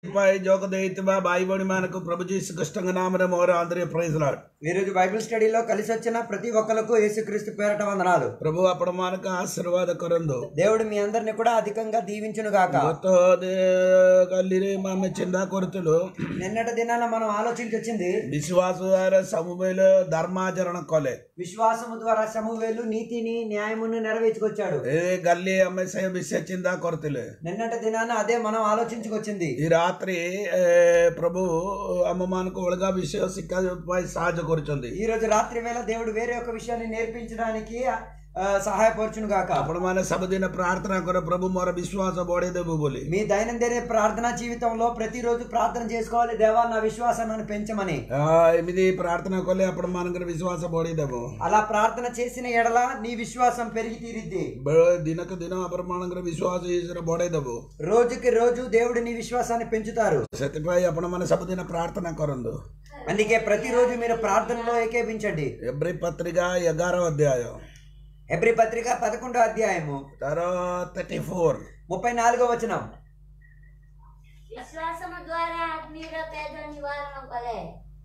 ପାଇଁ ଯୋଗ ଦେଇଥିବା ଭାଇ ଭଉଣୀମାନଙ୍କୁ ପ୍ରଭୁ ଯୀଶୁ କୃଷ୍ଣଙ୍କ ନାମରେ ମୋର ଆନ୍ତରିକ ପ୍రైଜ୍ ଲାର୍ଡ ఈరోజు బైబిల్ స్టడీలో కలిసి వచ్చిన ప్రతి ఒక్కరికి యేసుక్రీస్తు పేరట వందనాలు ప్రభు ଆପଣମାନଙ୍କୁ ଆଶୀର୍ବାଦ କରନ୍ତୁ దేవుడు మీ అందరిని కూడా అధికంగా దీవించును గాక ଗତ କାଲିରେ ଆମେ ଚିନ୍ତା କରୁଥିଲୁ నిన్నటి దినాన మనం ఆలోచించి వచ్చింది ବିଶ୍ୱାସ ଦ୍ୱାରା ସବୁବେଳେ ଧର୍ମାଚରଣ କଲେ విశ్వాసము ద్వారా సమూవేలు నీతిని న్యాయమును నెరవేర్చుకొచ్చాడు ଏ କାଲି ଆମେ ସେ ବିଷୟ ଚିନ୍ତା କରୁଥିଲେ నిన్నటి దినాన అదే మనం ఆలోచించుకొచ్చింది ఈ రాత్రి ଏ, ప్రభు ଆମମାନଙ୍କୁ ଅଲଗା ବିଷୟ ଶିକ୍ଷା ପାଇଁ ସାହାଯ୍ୟ କରୁଛନ୍ତି ఈ రోజు రాత్రి వేళ దేవుడు వేరే ఒక విషయాన్ని నేర్పించడానికి ఆ, సహాయపరచును గాక ଆପଣମାନେ ସବୁଦିନ ପ୍ରାର୍ଥନା କର ପ୍ରଭୁ ମୋର ବିଶ୍ୱାସ ବଢ଼େଇଦେବୁ ବୋଲି మీ దైనందిన ప్రార్థనా జీవితంలో ప్రతిరోజు ప్రార్థన చేసుకోవాలి దేవా నా విశ్వాసాన్ని పెంచమని ଆ, ଏମିତି ପ୍ରାର୍ଥନା କଲେ ଆପଣମାନଙ୍କର ବିଶ୍ୱାସ ବଢ଼େଇଦେବ అలా ప్రార్థన చేసిన ఎడల నీ విశ్వాసం పెరిగి తీరిద్ది ବେଳେ ଦିନକୁ ଦିନ ଆପଣମାନଙ୍କର ବିଶ୍ୱାସ ఈశ్వର ବଢ଼େଇଦେବ రోజుకి రోజు దేవుడు నీ విశ్వాసాన్ని పెంచుతారు ସେଥିପାଇଁ ଆପଣମାନେ ସବୁଦିନ ପ୍ରାର୍ଥନା କରନ୍ତୁ అందుకే ప్రతిరోజు మీరు ప్రార్థనలో ఏకేపించండి ଏବ୍ରି ପତ୍ରିକା ଏଗାର ଅଧ୍ୟାୟ ఎబ్రి పత్రిక పదకొండో అధ్యాయము ତାର థర్టీ ఫోర్ ముప్పై నాలుగో వచనం విశ్వాసము ద్వారా అగ్నిలో తేజ నివారణ కలే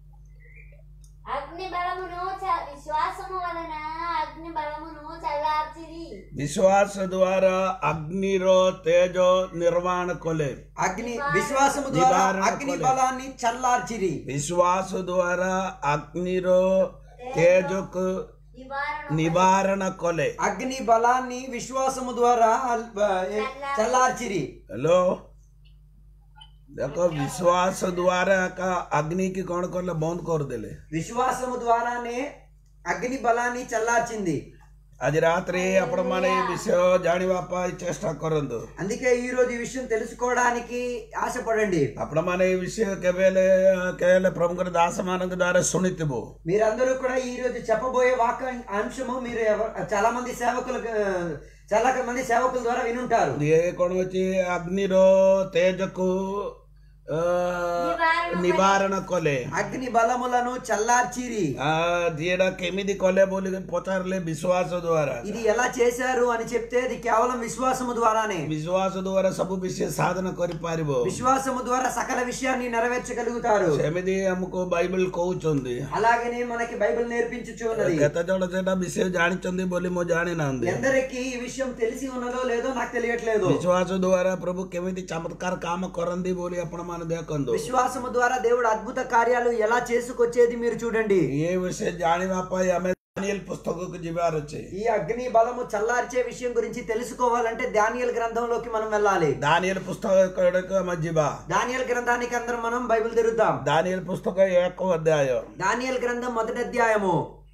అగ్ని బలమును చ- విశ్వాసము వలన అగ్ని బలమును చల్లార్చిరి ବିଶ୍ୱାସ ଦ୍ୱାରା ଅଗ୍ନିର ତେଜ ନିର୍ମାଣ କଲେ అగ్ని విశ్వాసము ద్వారా నివారణ అగ్ని కొలే. బలాన్ని చల్లార్చిరి ବିଶ୍ୱାସ ଦ୍ୱାରା ଅଗ୍ନିର ତେଜକୁ నివారణ ନିବାରଣ କଲେ అగ్ని బలాన్ని విశ్వాసము ద్వారా అల్- ఏ, చల్లార్చిరి ହ୍ୟାଲୋ ଦେଖ ବିଶ୍ୱାସ ଦ୍ୱାରା ଏକା ଅଗ୍ନିକି କ'ଣ କଲେ ବନ୍ଦ କରିଦେଲେ విశ్వాసము ద్వారానే అగ్ని బలాన్ని చల్లార్చింది ଆଜି ରାତିରେ ଆପଣମାନେ ଏ ବିଷୟ ଜାଣିବା ପାଇଁ ଚେଷ୍ଟା କରନ୍ତୁ అందుకే ఈ రోజు ఈ విషయం తెలుసుకోవడానికి ఆశపడండి ଆପଣମାନେ ଏ ବିଷୟ କେବେ ହେଲେ କେବେ ହେଲେ ପ୍ରଭୁଙ୍କର ଦାସମାନଙ୍କ ଦ୍ୱାରା ଶୁଣିଥିବୁ మీరందరూ కూడా ఈ రోజు చెప్పబోయే వాక్ అంశము మీరు ఎవ- చాలా మంది సేవకులు చాలా మంది సేవకుల ద్వారా వినుంటారు ଇଏ କ'ଣ ହେଉଛି ଅଗ୍ନିର ତେଜକୁ ଅ, ନିବାରଣ କଲେ అగ్ని బలములను చల్లార్చిరి ଆ, ଯିଏଟା କେମିତି କଲେ ବୋଲି ପଚାରିଲେ ବିଶ୍ୱାସ ଦ୍ୱାରା ఇది ఎలా చేశారు అని చెప్తే అది కేవలం విశ్వాసము ద్వారానే ବିଶ୍ୱାସ ଦ୍ୱାରା ସବୁ ବିଷୟ ସାଧନ କରିପାରିବ విశ్వాసము ద్వారా సకల విషయాన్ని నెరవేర్చగలుగుతారు ସେମିତି ଆମକୁ ବାଇବଲ କହୁଛନ୍ତି అలాగనే మనకి బైబిల్ నేర్పించుచు ఉన్నది କେତେ ଜଣ ସେଟା ବିଷୟ ଜାଣିଛନ୍ତି ବୋଲି ମୁଁ ଜାଣିନାହାନ୍ତି ఎందరికి ఈ విషయం తెలిసి ఉన్నదో లేదో నాకు తెలియట్లేదు ବିଶ୍ୱାସ ଦ୍ୱାରା ପ୍ରଭୁ କେମିତି ଚମତ୍କାର କାମ କରନ୍ତି ବୋଲି ଆପଣମାନେ ଦେଖନ୍ତୁ విశ్వాసము ద్వారా దేవుడు అద్భుత కార్యాలు ఎలా చేసుకొచ్చేది మీరు చూడండి ଏ ବିଷୟ ଜାଣିବା ପାଇଁ ଆମେ ଦାନିଏଲ ପୁସ୍ତକକୁ ଯିବାର ଅଛି ఈ అగ్ని బలము చల్లార్చే విషయం గురించి తెలుసుకోవాలంటే దానియల్ గ్రంథంలోకి మనం వెళ్ళాలి ଦାନିଏଲ ପୁସ୍ତକକୁ ଆମେ ଯିବା దానియల్ గ్రంథానికి అందరం మనం బైబిల్ తెరుద్దాం ଦାନିଏଲ పుస్తକ ଏକ ଅଧ୍ୟାୟ దానియల్ గ్రంథం మొదటి అధ్యాయము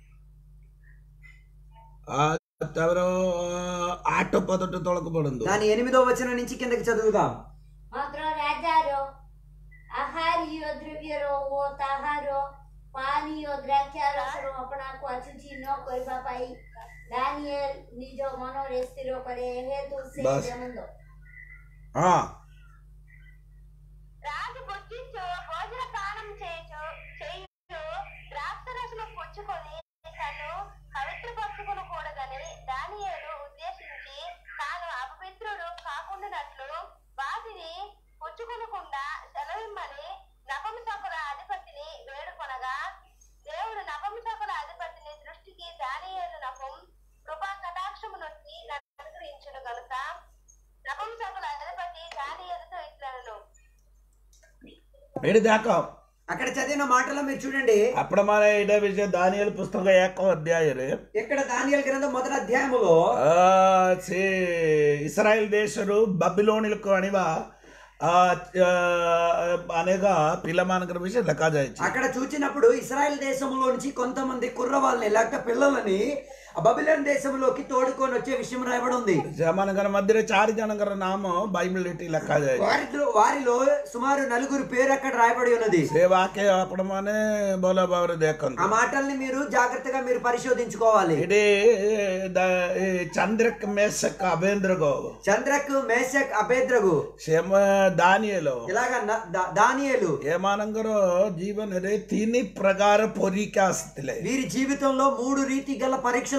ఆ, ତାପରେ ଆଠ ପଦଠୁ ତଳକୁ ପଢନ୍ତୁ దాని ఎనిమిదో వచనం నుంచి కిందకి చదువుదాం ମାତ୍ର ରାଜାର ଆହାରୀୟ ଦ୍ରବ୍ୟର ଓ ତାହାର ପାନୀୟ ଦ୍ରାକ୍ଷା ରସର ଆପଣାକୁ ଆଚୁଛି ନ କରିବା ପାଇଁ ଦାନିଏଲ ନିଜ ମନରେ ସ୍ଥିର କରେ ହେତୁ ସେ ବାସ୍। ଦେମନ୍ଦ ହଁ రాజు భుజించు భోజన పానం చేయచు చేయుచు ద్రాక్షరసము పుచ్చుకొని తను పవిత్రపరచుకుని కూడదని దానియేలు ఉద్దేశించి తాను అపవిత్రుడు కాకుండానట్లు వాటిని పుచ్చుకొనకుండా సెలవిమ్మని నపంసకుల అధిపతిని వేడుకొనగా దేవుడు నపంసకుల అధిపతిని దృష్టికి దానియేలు నపం కృపా కటాక్షము నుండి అనుగ్రహించును కనుక నపంసకుల అధిపతి దానియేలుతో ఇట్లను ଏଠି ଦେଖ అక్కడ చదివిన మాటలో మీరు చూడండి ଆପଣମାନେ ଏଇଟା ବିଷୟ ଦାନିଏଲ ପୁସ୍ତକ ଏକ ଅଧ୍ୟାୟରେ ఇక్కడ దానియల్ గ్రంథం మొదటి అధ్యాయములో ଆ, ସେ ଇସ୍ରାଏଲ ଦେଶରୁ ବାବିଲୋଣିକୁ ଆଣିବା ଆ, ଆ, అనేక పిల్లମାନଙ୍କର విషయం ଲେଖାଯାଇଛି అక్కడ చూచినప్పుడు ఇస్రాయెల్ దేశంలో నుంచి కొంతమంది కుర్రవాళ్ళని లేకపోతే పిల్లలని బబిలోన్ దేశంలోకి తోడుకొని వచ్చే విషయం రాయబడి ఉంది ସେମାନଙ୍କର ମଧ୍ୟରେ ଚାରି ଜଣଙ୍କର ନାମ ବାଇబଲ ଏଠି ଲେଖାଯାଇଛି వారిలో వారిలో సుమారు నలుగురు పేరు అక్కడ రాయబడి ఉన్నది ସେ వాక్ୟ ଆପଣମାନେ ଭଲ ଭାବରେ ఆ ଦେଖନ୍ତୁ మాటల్ని మీరు జాగ్రత్తగా మీరు పరిశోధించుకోవాలి ଏଠି ద- ଏ ଚନ୍ଦ୍ରକ ମେଷକ ଅବେନ୍ଦ୍ରକ చంద్రకు మేషక్ అభేద్రగు ସେମ ଦାନିଏଲ ఇలాగ న- దా- దానియేలు ଏମାନଙ୍କର ଜୀବନରେ ତିନି ପ୍ରକାର ପରୀକ୍ଷା ଆସିଥିଲେ వీరి జీవితంలో మూడు రీతి గల పరీక్షలు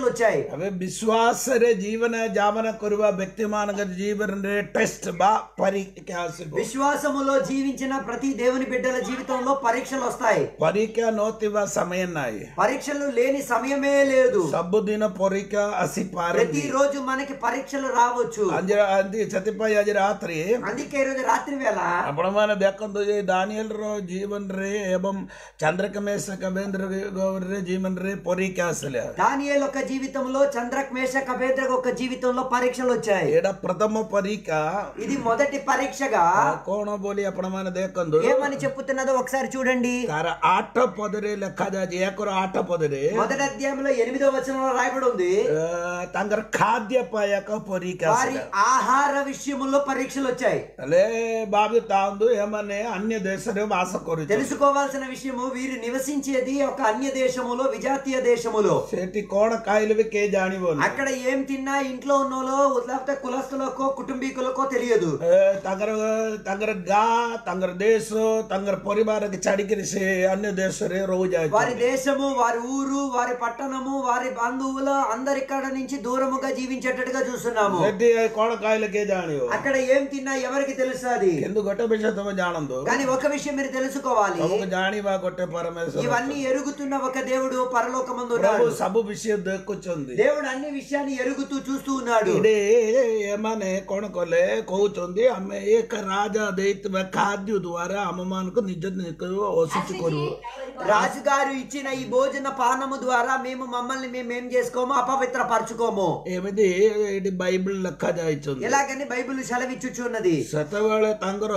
వచ్చాయి હવે વિશ્વાસરે જીવન જામન કરવા વ્યક્તિમાનગર જીવନରେ ટેસ્ટ બા પરીକ୍ଷା ଆସିବ విశ్వాసములో జీవించిన ప్రతి దేవుని బిడ్డల జీవితంలో పరీక్షలు వస్తాయి ପରୀକ୍ଷା ନଥିବା ସମୟ ନାହିଁ పరీక్షలు లేని సమయమే లేదు ସବୁଦିନ ପରୀକ୍ଷା ଆସିପାରେ ప్రతి రోజు మనకి పరీక్షలు రావచ్చు ଆଜି ଆଜି ସେଥିପାଇଁ ଆଜି ରାତିରେ అందుకే ఈ రోజు రాత్రి వేళ ଆପଣମାନେ ଦେଖନ୍ତୁ ଯେ ଦାନିଏଲର ଜୀବନରେ ଏବଂ ଚନ୍ଦ୍ରକମେଶ କବେନ୍ଦ୍ର ଜୀବନରେ ପରୀକ୍ଷା ଆସିଲା దానియేల్ ఒక జీవితంలో చంద్రక్ మేష కబేద్ర ఒక జీవితంలో పరీక్షలు వచ్చాయి ଏଇଟା ପ୍ରଥମ ପରୀକ୍ଷା ఇది మొదటి పరీక్షగా କଣ ବୋଲି ଆପଣମାନେ ଦେଖନ୍ତୁ ఏమని చెప్పుతున్నదో ఒకసారి చూడండి ତାର ଆଠ ପଦରେ ଲେଖାଯାଇଛି ଏକର ଆଠ ପଦରେ మొదటి అధ్యాయంలో ఎనిమిదో వచనంలో రాయబడి ఉంది ଅ, ତାଙ୍କର ଖାଦ୍ୟ ପାଇକ ପରୀକ୍ଷା వారి ଆସିଲା ఆహార విషయంలో పరీక్షలు వచ్చాయి ହେଲେ ଭାବୁଥାନ୍ତୁ ଏମାନେ ଅନ୍ୟ ଦେଶରେ ବାସ କରୁଛନ୍ତି తెలుసుకోవాల్సిన విషయము వీరు నివసించేది ఒక అన్య దేశములో విజాతీయ దేశములో ସେଠି କଣ ଖାଇଲେ ବି କେହି ଜାଣିବନି అక్కడ ఏం తిన్నా ఇంట్లో ఉన్నోలో లేకపోతే కులస్తులకో కుటుంబీకులకో తెలియదు ଏ, ତାଙ୍କର ତାଙ୍କର ଗାଁ ତାଙ୍କର ଦେଶ ତାଙ୍କର ପରିବାରକୁ ଛାଡିକିରି ସେ ଅନ୍ୟ ଦେଶରେ వారి ରହୁଯାଏ దేశము వారి ఊరు వారి పట్టణము వారి బంధువులు అందరిక్కడ నుంచి దూరముగా జీవించేటట్టుగా చూస్తున్నాము ସେଠି କଣ ଖାଇଲେ କିଏ ଜାଣିବ అక్కడ ఏం తిన్నా ఎవరికి తెలుస్తుంది କିନ୍ତୁ ଗୋଟେ విషୟ ତମେ ଜାଣନ୍ତୁ కానీ ఒక విషయం మీరు తెలుసుకోవాలి ତମକୁ ଜାଣିବା ଗୋଟେ ପରମେଶ୍ୱର ఇవన్నీ ఎరుగుతున్న ఒక దేవుడు పరలోకమందు ପ୍ରଭୁ ఉన్నాడు ସବୁ ବିଷୟ ଦେଖୁଛନ୍ତି దేవుడు అన్ని విషయాన్ని ఎరుగుతూ చూస్తూ ఉన్నాడు ଏଇଠି ଏମାନେ କଣ କଲେ କହୁଛନ୍ତି ଆମେ ଏକ ରାଜା ଦେଇଥିବା ଖାଦ୍ୟ ଦ୍ୱାରା ଆମମାନଙ୍କୁ ନିଜ ନିଜକୁ ଅଶୁଚି କରିବୁ రాజుగారు ఇచ్చిన ఈ భోజన పానము ద్వారా మేము మమ్మల్ని మేము ఏం చేసుకోము అపవిత్ర పరచుకోము ଏମିତି ଏଇଠି ବାଇబଲ ଲେଖାଯାଇଛନ୍ତି ఎలాగని బైబిల్ సెలవిచ్చుచున్నది ସେତେବେଳେ ତାଙ୍କର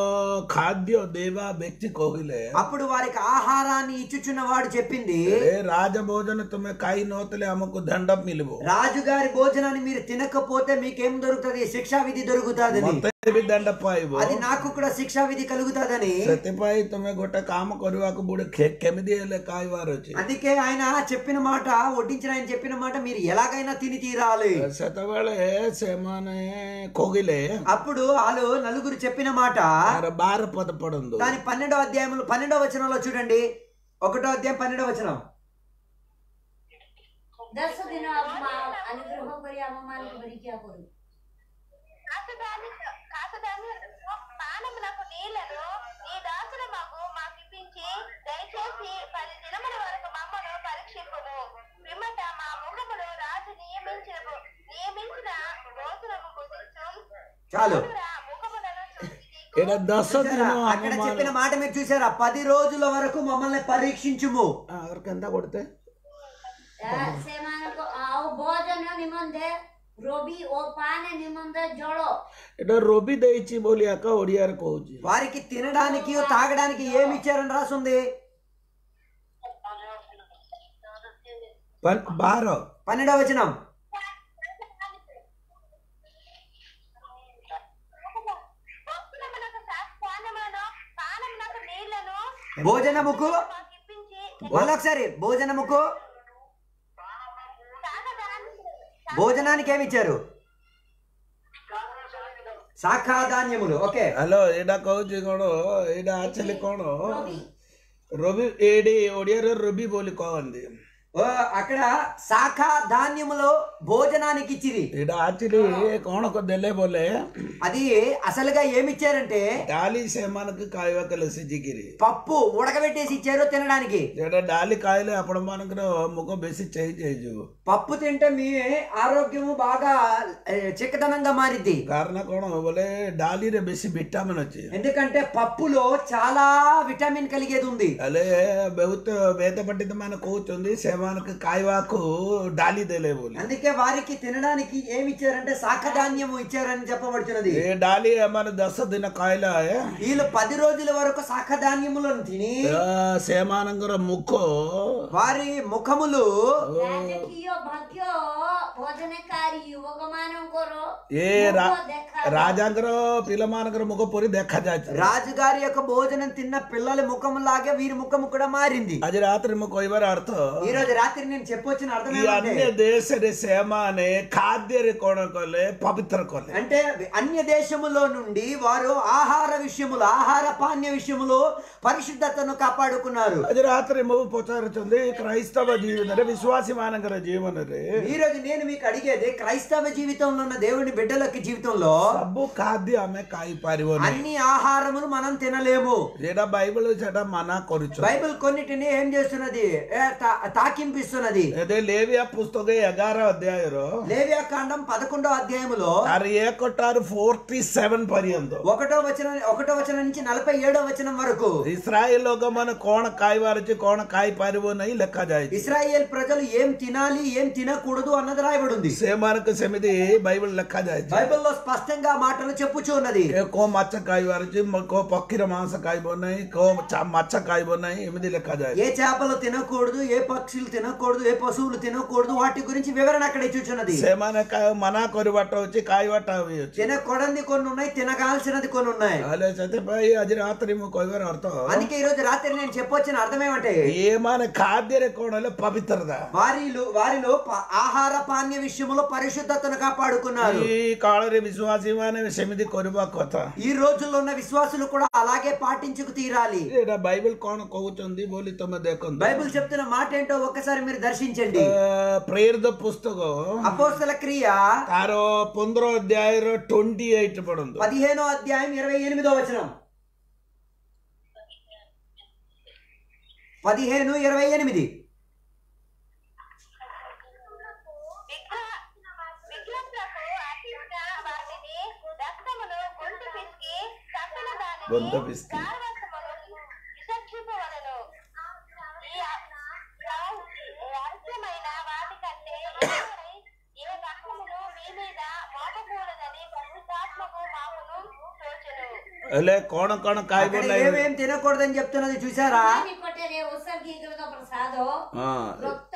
ଖାଦ୍ୟ ଦେବା ବ୍ୟକ୍ତି କହିଲେ అప్పుడు వారికి ఆహారాన్ని ఇచ్చుచున్న వాడు చెప్పింది ଏ ରାଜଭୋଜନ ତୁମେ ଖାଇ ନଥିଲେ ଆମକୁ ଦଣ୍ଡ ମିଳିବ రాజుగారి భోజనాన్ని మీరు తినకపోతే మీకేం దొరుకుతుంది శిక్షా విధి దొరుకుతుందని ମତେ ବି ଦଣ୍ଡ ପାଇବ అది నాకు కూడా శిక్షా విధి కలుగుతుందని ସେଥିପାଇଁ ତୁମେ ଗୋଟେ କାମ କରିବାକୁ ପଡେ କେ- କେମିତି ହେଲେ ଖାଇବାର ଅଛି అందుకే ఆయన చెప్పిన మాట వడ్డించిన ఆయన చెప్పిన మాట మీరు ఎలాగైనా తిని తీరాలి ସେତେବେଳେ ସେମାନେ କହିଲେ అప్పుడు వాళ్ళు నలుగురు చెప్పిన మాట ତାର ବାର ପଦ ପଢନ୍ତୁ దాని పన్నెండో అధ్యాయంలో పన్నెండో వచనంలో చూడండి ఒకటో అధ్యాయం పన్నెండో వచనం ଦଶ ଦିନ ଆମ- ଅନୁଗ୍ରହ କରି ଆମ ମାନଙ୍କୁ ପରୀକ୍ଷା କରୁ కాసదాని కాసదాని పానమునకు నీళ్లను నీ దాసుల మాకు మాకిప్పించి దయచేసి పది దినముల వరకు మమ్మను పరీక్షింపుము పిమ్మట మా ముఖములు రాజు నియమించిన నియమించిన భోజనము భుజించు చాలు ముఖములను చూసి ଏଇଟା ଦଶ ଦିନ చూసారా? అక్కడ చెప్పిన మాట మీరు చూసారా పది రోజుల వరకు మమ్మల్ని పరీక్షించుము ଆର କେନ୍ତା କରୁତେ ତା- ସେମାନଙ୍କ ଆଉ ଭୋଜନ ନିମନ୍ତେ ରବି ଓ ପାନ ନିମନ୍ତେ ଜଳ ଏଇଟା ରବି ଦେଇଛି ବୋଲି ଆକା ଓଡିଆରେ କହୁଛି వారికి తినడానికి తాగడానికి ఏమి ఇచ్చారని రాసుంది పన్- ବାର పన్నెండో వచనం భక్తులమునకు పానములను పానమునకు నీళ్లను భోజనముకు మాకిప్పించి మళ్ళొకసారి భోజనముకు సాగదాని భోజనానికి ఏమి ఇచ్చారు శాఖాధాన్యములు ఓకే ହ୍ୟାଲୋ ଏଇଟା କହୁଛି କଣ ଏଇଟା ଆକ୍ଚୁଆଲି କଣ ରବି ରବି ଏଇଠି ଓଡିଆରେ ରବି ବୋଲି କହନ୍ତି ఓ, అక్కడ శాఖ ధాన్యములో భోజనానికి ఇచ్చిరి ଏଇଟା ଆକ୍ଚୁଆଲି କଣ ଦେଲେ ବୋଲେ అది అసలుగా ఏమి ఇచ్చారంటే ଡାଲି ସେମାନଙ୍କୁ ଖାଇବାକୁ ହେଲେ ସିଝିକିରି పప్పు ఉడకబెట్టేసి ఇచ్చారు తినడానికి ସେଟା ଡାଲି ଖାଇଲେ ଆପଣ ମାନଙ୍କର ମୁଖ ବେଶୀ ଚେଞ୍ଜ ହେଇଯିବ పప్పు తింటే మీ ఆరోగ్యము బాగా ఏ, చిక్కదనంగా మారిద్ది କାରଣ କଣ ବୋଲେ ଡାଲିରେ ବେଶୀ ଭିଟାମିନ୍ ଅଛି ఎందుకంటే పప్పులో చాలా విటమిన్ కలిగేది ఉంది ହେଲେ ବହୁତ ବେଦ ପଣ୍ଡିତ ମାନେ କହୁଛନ୍ତି ସେମାନଙ୍କୁ ଖାଇବାକୁ ଡାଲି ଦେଲେ ବୋଲି అందుకే వారికి తినడానికి ఏమి ఇచ్చారంటే శాఖధాన్యము ఇచ్చారని చెప్పబడుతున్నది ଏ ଡାଲି ଏମାନେ ଦଶ ଦିନ ଖାଇଲା ଏ, వీళ్ళు పది రోజుల వరకు శాఖధాన్యములను తిని ଅ, ସେମାନଙ୍କର ମୁଖ వారి ముఖములు ରାଜକୀୟ ଭାଗ୍ୟ ଭୋଜନକାରୀ ଯୁବକମାନଙ୍କର ఏ రా ମୁଖ ଦେଖା రాజాంగర పిల్లమానగర ముఖ పొరి ଦେଖାଯାଉଛି రాజుగారి యొక్క భోజనం తిన్న పిల్లల ముఖం లాగే వీరి ముఖం కూడా మారింది ଆଜି ରାତିରେ ମୁଁ କହିବାର ଅର୍ଥ ఈ రోజు రాత్రి నేను చెప్పొచ్చిన అర్థం ఈ ఏమంటే ଅନ୍ୟ దేశରେ ସେମାନେ ଖାଦ୍ୟରେ କଣ କଲେ ପବିତ୍ର କଲେ అంటే అన్య దేశములో నుండి వారు ఆహార విషయములు ఆహార పానీయ విషయములు పరిశుద్ధతను కాపాడుకున్నారు ଆଜି ରାତିରେ ମୁଁ ପଚାରୁଛନ୍ତି କ୍ରାଇସ୍ତବ ଜୀବନରେ ବିଶ୍ୱାସୀ ମାନଙ୍କର ଜୀବନରେ ఈ రోజు నేను మీకు అడిగేది క్రైస్తవ జీవితంలో ఉన్న దేవుని బిడ్డలకి జీవితంలో ସବୁ ଖାଦ୍ୟ ଆମେ ଖାଇପାରିବନି అన్ని ఆహారములు మనం తినలేము ଯେଟା ବାଇବଲ ସେଟା ମନା କରୁଛୁ బైబిల్ కొన్నిటిని ఏం చేస్తున్నది ఏ, తా- తాకింపిస్తున్నది ଏବେ ଲେବିଆ పుస్తక ఎగార అధ్యాయର లేవియా కాండం పదకొండో అధ్యాయములో ତାର ଏକଟାରୁ ଫୋର୍ଟି ସେଭେନ ପର୍ଯ୍ୟନ୍ତ ఒకటో వచనం ఒకటో వచనం నుంచి నలభై ఏడో వచనం వరకు ଇସ୍ରାଏଲ ଲୋକମାନେ କଣ ଖାଇବାର ଅଛି କଣ ଖାଇପାରିବ ନାହିଁ ଲେଖାଯାଇଛି ఇస్రాయేల్ ప్రజలు ఏం తినాలి ఏం తినకూడదు అన్నది రాయబడి ఉంది ସେମାନଙ୍କୁ ସେମିତି ବାଇବଲ ଲେଖାଯାଇଛି బైబిల్లో స్పష్టంగా ఆ మాటలు చెప్పుచూ ఉన్నది ଏ କୋଉ ମାଛ ଖାଇବାର ଅଛି ମ- କୋଉ ପକ୍ଷୀର ମାଂସ ଖାଇବ ନାହିଁ କୋଉ ଚା- ମାଛ ଖାଇବ ନାହିଁ ଏମିତି ଲେଖାଯାଇଛି ఏ చేపలు తినకూడదు ఏ పక్షులు తినకూడదు ఏ పశువులు తినకూడదు వాటి గురించి వివరణ అక్కడ ఇచ్చుచున్నది ସେମାନେ କା- ମନା କରିବାଟା ଅଛି ଖାଇବାଟା ବି ଅଛି తినకూడని కొన్ని ఉన్నాయి తినగాల్సినది కొన్ని ఉన్నాయి ହେଲେ ସେଥିପାଇଁ ଆଜି ରାତିରେ ମୁଁ କହିବାର ଅର୍ଥ అందుకే ఈ రోజు రాత్రి నేను చెప్పొచ్చిన అర్థం ఏమంటే ଏମାନେ ଖାଦ୍ୟରେ କଣ ହେଲେ ପବିତ୍ରତା వారిలో వారిలో ప- ఆహార పానీయ విషయంలో పరిశుద్ధతను కాపాడుకున్నారు ఈ కాଳରେ విశ్వాసୀ ମାନେ ସେମିତି କରିବା କଥା ఈ రోజుల్లో ఉన్న విశ్వాసులు కూడా అలాగే పాటించుకు తీరాలి ଏଇଟା ବାଇବଲ କଣ କହୁଛନ୍ତି ବୋଲି ତମେ ଦେଖନ୍ତୁ బైబిల్ చెప్తున్న మాట ఏంటో ఒక్కసారి మీరు దర్శించండి ପ୍ରେରିତ ପୁସ୍ତକ అపోస్తల క్రియ ତାର ପନ୍ଦର ଅଧ୍ୟାୟର ଟ୍ୱେଣ୍ଟି ଏଇଟ୍ ପଢନ୍ତୁ పదిహేనో అధ్యాయం ఇరవై ఎనిమిదో వచనం పదిహేను ఇరవై ఎనిమిది విగ్రహ విగ్రహములకు అర్పించిన వాటిని రక్తమును గొంతు పిసికి చంపిన దానిని గొంతు పిసికి. గార్వత్వమును విసర్జింపవలెను. ఈ అ- ఈ రహస్యమైన వాటికంటే ఎక్కువై ఏ రక్తమును మీ మీద మోపకూడదని పరిశుద్ధాత్మకు మాకును తోచెను. ହେଲେ କଣ କଣ ଖାଇବ అక్కడ ନାହିଁ ఏమేం తినకూడదని చెప్తున్నది చూసారా ନିକଟରେ ଉତ୍ସର୍ଗୀକୃତ ପ୍ରସାଦ ହଁ ରକ୍ତ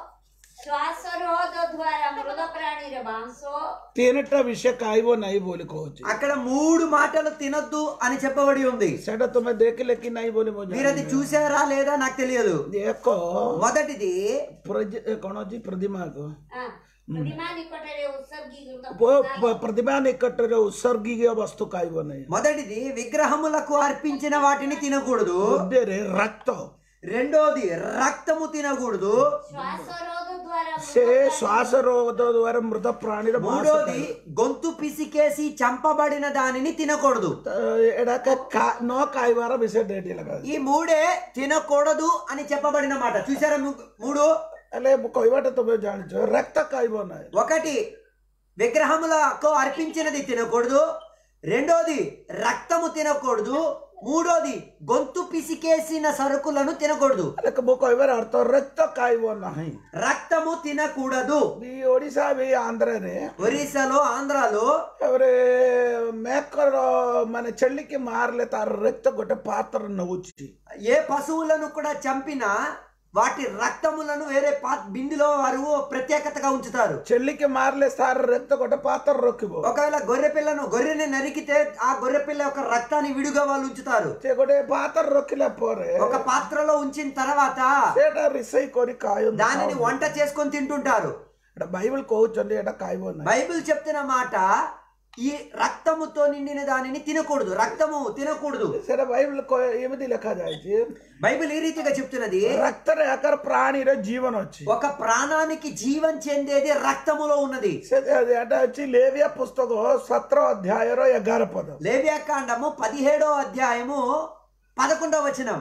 ଶ୍ୱାସରୋଧ ଦ୍ୱାରା ମୃତ ପ୍ରାଣୀର ମାଂସ ତିନିଟା ବିଷୟ ଖାଇବ ନାହିଁ ବୋଲି କହୁଛି అక్కడ మూడు మాటలు తినొద్దు అని చెప్పబడి ఉంది ସେଟା ତମେ ଦେଖିଲେ କି ନାହିଁ ବୋଲି ମୁଁ మీరు అది ଜାଣିନି। చూసారా లేదా నాకు తెలియదు ଏକ మొదటిది ପ୍ରଜ- ଏ କଣ ଅଛି ପ୍ରତିମାକୁ ହଁ, ପ୍ରତିମା ନିକଟରେ ଉତ୍ସର୍ଗୀକୃତ ପ- ପ୍ରସାଦ ପ- ପ୍ରତିମା ନିକଟରେ ଉତ୍ସର୍ଗୀୟ ବସ୍ତୁ ଖାଇବ ନାହିଁ మొదటిది విగ్రహములకు అర్పించిన వాటిని తినకూడదు ଦ୍ୱିତୀୟରେ ରକ୍ତ రెండోది రక్తము తినకూడదు ଶ୍ୱାସରୋଧ ଦ୍ୱାରା ସେ ମୃତ ଶ୍ୱାସ ରୋଗ ଦ୍ୱାରା ମୃତ ପ୍ରାଣୀର ମାଂସ మూడోది ଖାଇବ। గొంతు పిసికేసి చంపబడిన దానిని తినకూడదు ତ ଏଇଟା କା- ନ ଖାଇବାର ବିଷୟ ଏଠି ଲେଖା ఈ మూడే తినకూడదు అని చెప్పబడిన మాట చూసారా ము- మూడు ହେଲେ ମୁଁ କହିବାଟା ତମେ ଜାଣିଛ ରକ୍ତ ଖାଇବ ନାହିଁ ఒకటి విగ్రహములకు అర్పించినది తినకూడదు రెండోది రక్తము తినకూడదు మూడోది గొంతు పిసికేసిన సరుకులను తినకూడదు ହେଲେ ମୁଁ କହିବାର ଅର୍ଥ ରକ୍ତ ଖାଇବ ନାହିଁ రక్తము తినకూడదు ବି ଓଡ଼ିଶା ବି ଆନ୍ଧ୍ରରେ ఒరిస్సాలో ఆంధ్రాలో ତାପରେ ମେକର ମାନେ ଛେଳିକି ମାରିଲେ ତାର ରକ୍ତ ଗୋଟେ ପାତ୍ର ନଉଛି ఏ పశువులను కూడా చంపినా వాటి రక్తములను వేరే పా బిందులో వారు ప్రత్యేకతగా ఉంచుతారు ଛେଳିକି ମାରିଲେ ତାର ରକ୍ତ ଗୋଟେ ପାତ୍ର ରଖିବ ఒకవేళ గొర్రె పిల్లను గొర్రెని నరికితే ఆ గొర్రె పిల్ల యొక్క రక్తాన్ని విడిగా వాళ్ళు ఉంచుతారు ସେ ଗୋଟେ ପାତ୍ର ରଖିଲା ପରେ ఒక పాత్రలో ఉంచిన తర్వాత ସେଟା ରୋଷେଇ କରି ଖାଇନ୍ତି దానిని వంట చేసుకొని తింటుంటారు ଏଟା ବାଇବଲ କହୁଛନ୍ତି ଏଟା ଖାଇବ ନାହିଁ బైబిల్ చెప్తున్న మాట ఈ రక్తముతో నిండిన దానిని తినకూడదు రక్తము తినకూడదు ସେଟା ବାଇବଲ କ- ଏମିତି ଲେଖାଯାଇଛି బైబిల్ ఈ రీతిగా చెప్తున్నది ରକ୍ତରେ ଏକର ପ୍ରାଣୀର ଜୀବନ ଅଛି ఒక ప్రాణానికి జీవం చెందేది రక్తములో ఉన్నది ସେ ଏଟା ଅଛି ଲେବିଆ ପୁସ୍ତକ ସତର ଅଧ୍ୟାୟର ଏଗାର ପଦ లేవ్యాకాండము పదిహేడో అధ్యాయము పదకొండవ వచనం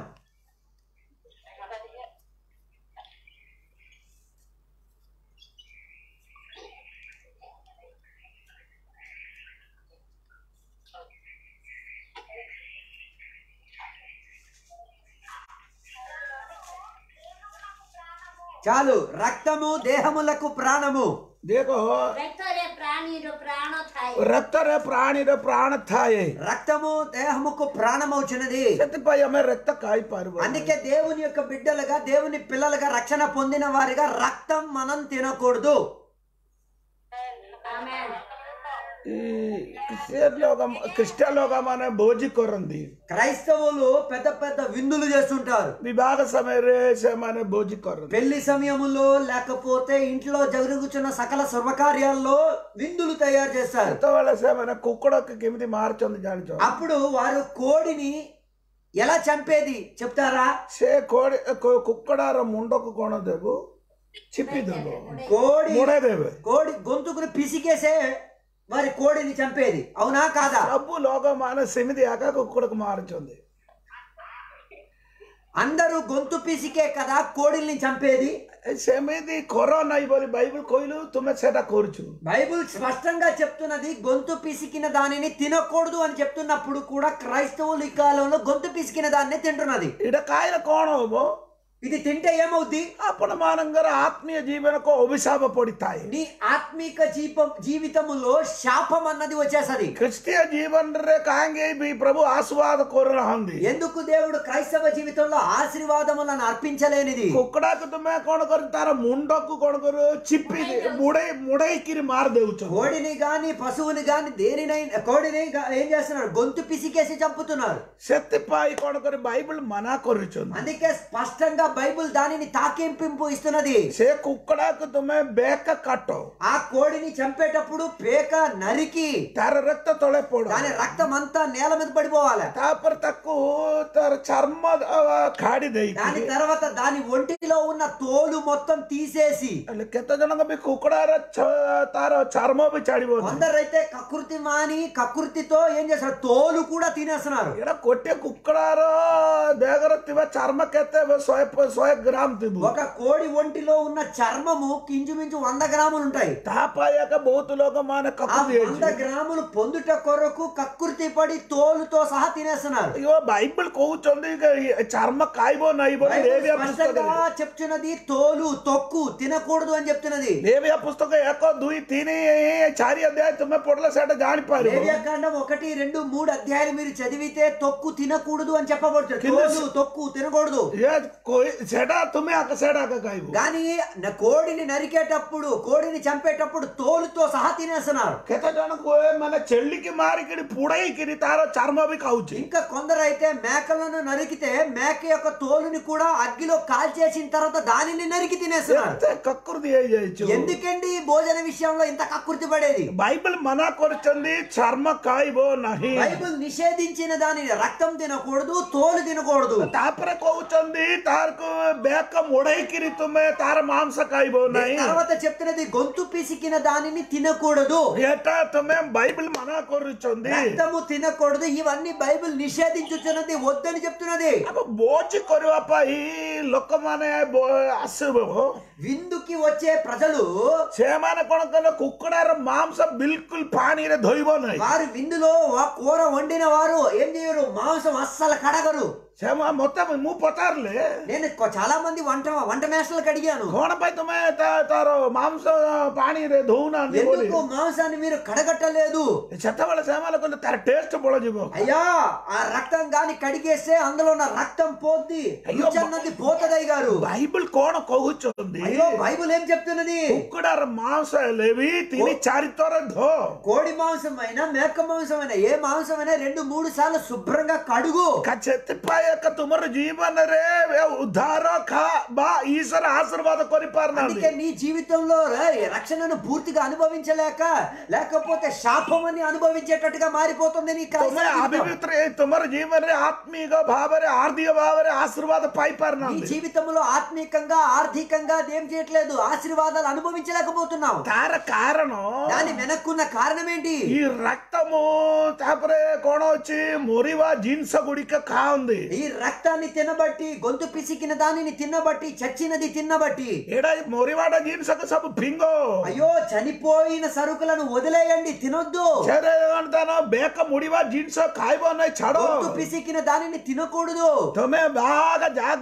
చాలు రక్తము దేహములకు ప్రాణము ଦେଖ ରକ୍ତରେ ପ୍ରାଣୀର ପ୍ରାଣ ଥାଏ ରକ୍ତରେ ପ୍ରାଣୀର ପ୍ରାଣ ଥାଏ రక్తము దేహముకు ప్రాణమవుచున్నది ସେଥିପାଇଁ ଆମେ ରକ୍ତ ଖାଇପାରିବୁ అందుకే దేవుని యొక్క బిడ్డలుగా దేవుని పిల్లలుగా రక్షణ పొందిన వారిగా రక్తం మనం తినకూడదు Amen. ఈ క్రిస్టియన్ లోకం క్రిస్టియన్ లోకం అనే భోజి కొరంది క్రైస్తవులు పెద్ద పెద్ద విందులు చేస్తుంటారు వివాహ సమୟରେ ସେମାନେ భోజి కొరంది పెళ్లి సమయములో లేకపోతే ఇంట్లో జరుగుతున్న సకల సర్వకార్యాల్లో విందులు తయారు చేస్తారు ସେତେବେଳେ ସେମାନେ କୁକୁଡ଼କୁ କେମିତି ମାରୁଛନ୍ତି ଜାଣିଛ అప్పుడు వారు కోడిని ఎలా చంపేది చెప్తారా ସେ କୋଡ଼ି କୁ- କୁକୁଡ଼ାର ମୁଣ୍ଡକୁ କ'ଣ ଦେବୁ ଚିପି ଦେବ కోడి ମୁଡ଼େଇ ଦେବେ కోడి గొంతుకుని పిసికేసే వారి కోడిని చంపేది అవునా కాదా ସବୁ ଲୋକମାନେ ସେମିତି ଏକା କୁକୁଡ଼କୁ ମାରୁଛନ୍ତି అందరూ గొంతు పిసికే కదా కోడిల్ని చంపేది ଏ ସେମିତି କର ନାହିଁ ବୋଲି ବାଇବଲ କହିଲୁ ତୁମେ ସେଟା କରୁଛୁ బైబిల్ స్పష్టంగా చెప్తున్నది గొంతు పిసికిన దానిని తినకూడదు అని చెప్తున్నప్పుడు కూడా క్రైస్తవులు ఈ కాలంలో గొంతు పిసికిన దాన్ని తింటున్నది ଏଇଟା କାହିଁରେ କ'ଣ ହବ ఇది తింటే ఏమవుద్ది ଆପଣ ମାନଙ୍କର ଆତ୍ମୀୟ ଜୀବନକୁ ଅଭିଶାପ ପଡିଥାଏ నీ ఆత్మిక జీపం జీవితములో శాపం అన్నది వచ్చేసది ଖ୍ରୀଷ୍ଟୀୟ ଜୀବନରେ କାହିଁକି ବି ପ୍ରଭୁ ଆଶୀର୍ବାଦ କରୁନାହାନ୍ତି ఎందుకు దేవుడు క్రైస్తవ జీవితంలో ఆశీర్వాదములను అర్పించలేనిది କୁକୁଡ଼ାକୁ ତୁମେ କ'ଣ କରୁ ତାର ମୁଣ୍ଡକୁ କ'ଣ କରୁ ଚିପି ମୁଡେଇ ମୁଡେଇକିରି ମାରି ଦେଉଛ కోడిని గాని పశువుని గాని దేనినైనా కోడిని గా- ఏం చేస్తున్నారు గొంతు పిసికేసి చంపుతున్నారు ସେଥିପାଇଁ କ'ଣ କରି ବାଇବଲ ମନା କରୁଛନ୍ତି అందుకే స్పష్టంగా బైబిల్ దానిని తాకింపింపు ఇస్తున్నది ସେ କୁକୁଡ଼ାକୁ ତୁମେ ବେକ କାଟ ఆ కోడిని చంపేటప్పుడు పేక నరికి ତାର ରକ୍ତ ତଳେ ପଡ దాని రక్తం అంతా నేల మీద పడిపోవాలి ତାପରେ ତାକୁ ତାର ଚର୍ମ ଅ, କାଢି ଦେଇକି దాని తర్వాత దాని ఒంటిలో ఉన్న తోలు మొత్తం తీసేసి ହେଲେ କେତେ ଜଣଙ୍କ ବି କୁକୁଡ଼ାର ଛ- ତାର ଚର୍ମ ବି ଛାଡିବ కొందరైతే కకృతి మాని కకృతితో ఏం చేస్తారు తోలు కూడా తినేస్తున్నారు ଏଇଟା ଗୋଟିଏ କୁକୁଡ଼ାର ଦେହରେ ଥିବା ଚର୍ମ କେତେ ହେବ? ଶହେ ପ- ଶହେ ଗ୍ରାମ ଥିବ ఒక కోడి ఒంటిలో ఉన్న చర్మము కించుమించు వంద గ్రాములు ఉంటాయి ତା ପାଇଁ ଏକା ବହୁତ ଲୋକମାନେ ఆ କକୁଡ଼ି వంద గ్రాములు పొందుట కొరకు కకృతి పడి తోలుతో సహా తినేస్తున్నారు ଇଏ ବାଇବଲ କହୁଛନ୍ତି କି ଏ ଚର୍ମ ଖାଇବ ନାହିଁ ବୋଲି బైబిల్ ଲେବିଆ స్పష్టంగా ପୁସ୍ତକରେ చెప్తున్నది తోలు తొక్కు తినకూడదు అని చెప్తున్నది ଲେବିଆ ପୁସ୍ତକ ଏକ ଦୁଇ ତିନି ଚାରି ଅଧ୍ୟାୟ ତୁମେ ପଢିଲେ ସେଇଟା ଜାଣିପାରିବ లేవ్యాకాండం ఒకటి రెండు మూడు అధ్యాయాలు మీరు చదివితే తొక్కు తినకూడదు అని చెప్పబడుతుంది కింద తోలు తొక్కు తినకూడదు ଇଏ କହି- ସେଇଟା ତୁମେ ଆଗ- ସେଇଟା ଆଗ ଖାଇବ కానీ న- కోడిని నరికేటప్పుడు కోడిని చంపేటప్పుడు తోలుతో సహా తినేస్తున్నారు କେତେ ଜଣକୁ ଏ ମାନେ చెల్లికి మారికిడి పుడైకిరి ତାର చర్మ ବି ଖାଉଛି ఇంకా కొందరైతే మేకలను నరికితే మేక యొక్క తోలుని కూడా అగ్గిలో కాల్చేసిన తర్వాత దానిని నరికి తినేస్తున్నారు ଏତେ କକୃତି ହେଇଯାଇଛୁ ఎందుకండి ఈ భోజన విషయంలో ఇంత కకృతి పడేది ବାଇବଲ ମନା କରୁଛନ୍ତି ଚର୍ମ ଖାଇବ ନାହିଁ బైబిల్ నిషేధించిన దానిని రక్తం తినకూడదు తోలు తినకూడదు ତାପରେ କହୁଛନ୍ତି ତାରକୁ ବେକ ମୋଡେଇକିରି ତୁମେ ତାର ମାଂସ ଖାଇବ ନାହିଁ తర్వాత చెప్తున్నది గొంతు పిసికిన దానిని తినకూడదు ଏଟା ତୁମେ ବାଇବଲ ମନା କରୁଛନ୍ତି రక్తము తినకూడదు ఇవన్నీ బైబిల్ నిషేధించుతున్నది వద్దని చెప్తున్నది ଆମ ଭୋଜି କରିବା ପାଇଁ ଲୋକମାନେ ବ- ଆସିବ విందుకి వచ్చే ప్రజలు ସେମାନେ କଣ କଲେ କୁକୁଡ଼ାର ମାଂସ ବିଲକୁଲ ପାଣିରେ ଧୋଇବ ନାହିଁ వారు విందులో వా- కూర వండిన వారు ఏం చేయరు మాంసం అస్సలు కడగరు ସେମାନେ ମତେ ମୁଁ ପଚାରିଲେ నేను కొ- చాలా మంది వంట వంట మేస్టర్లకు అడిగాను କଣ ପାଇଁ ତମେ ତା- ତାର ମାଂସ ପାଣିରେ ଧୋଉନାହାନ୍ତି ବୋଲି ఎందుకు మాంసాన్ని మీరు కడగట్టలేదు ସେତେବେଳେ ସେମାନେ କହିଲେ ତାର ଟେଷ୍ଟ ପଳଯିବ అయ్యా ఆ రక్తం గాని కడిగేస్తే అందులో ఉన్న రక్తం పోద్ది అయ్యో, రుచి అన్నది పోతదయ్య గారు ବାଇବଲ କଣ କହୁଛନ୍ତି అయ్యో బైబుల్ ఏం చెప్తున్నది କୁକୁଡ଼ାର ମାଂସ ହେଲେ ବି ତିନି ଚାରି ଥର ଧୋ కోడి మాంసం అయినా మేక మాంసం అయినా ఏ మాంసం అయినా రెండు మూడు సార్లు శుభ్రంగా కడుగు କା- ସେଥିପାଇଁ ଏକ ତୁମର ଜୀବନରେ ଉଦ୍ଧାର ଖା ବା ଈଶ୍ୱର ଆଶୀର୍ବାଦ କରିପାରୁନାହାନ୍ତି అందుకే నీ జీవితంలో రే- రక్షణను పూర్తిగా అనుభవించలేక లేకపోతే శాపం అని అనుభవించేటట్టుగా మారిపోతుంది నీ ତୁମେ క్రైస్తవ జీవితం. అభివృద్ధి ତୁମର ଜୀବନରେ ଆତ୍ମିକ ଭାବରେ ହାର୍ଦିକ ଭାବରେ ఆశీర్వాଦ నీ ପାଇପାରୁନାହାନ୍ତି జీవితంలో ఆత్మీకంగా ఆర్థికంగా ఏం చేయట్లేదు ఆశీర్వాదాలు అనుభవించలేకపోతున్నావు ତାର କାରଣ దాని వెనక్కున్న కారణం ఏంటి ఈ రక్తము ତାପରେ କଣ ଅଛି ମରିବା ଜିନିଷ ଗୁଡ଼ିକ ଖାଆନ୍ତି ఈ రక్తాన్ని తినబట్టి గొంతు పిసికిన దానిని తిన్నబట్టి చచ్చినది తిన్నబట్టి ଏଇଟା ମରିବାଟା ଜିନିଷକୁ ସବୁ ଫିଙ୍ଗ అయ్యో చనిపోయిన సరుకులను వదిలేయండి తినొద్దు ସେରେ କଣ ତାର ବେକ ମୁଡିବା ଜିନିଷ ଖାଇବ ନାହିଁ ଛାଡ గొంతు పిసికిన దానిని తినకూడదు ତମେ ବାହାଗ ଜାଗ୍ରତ କର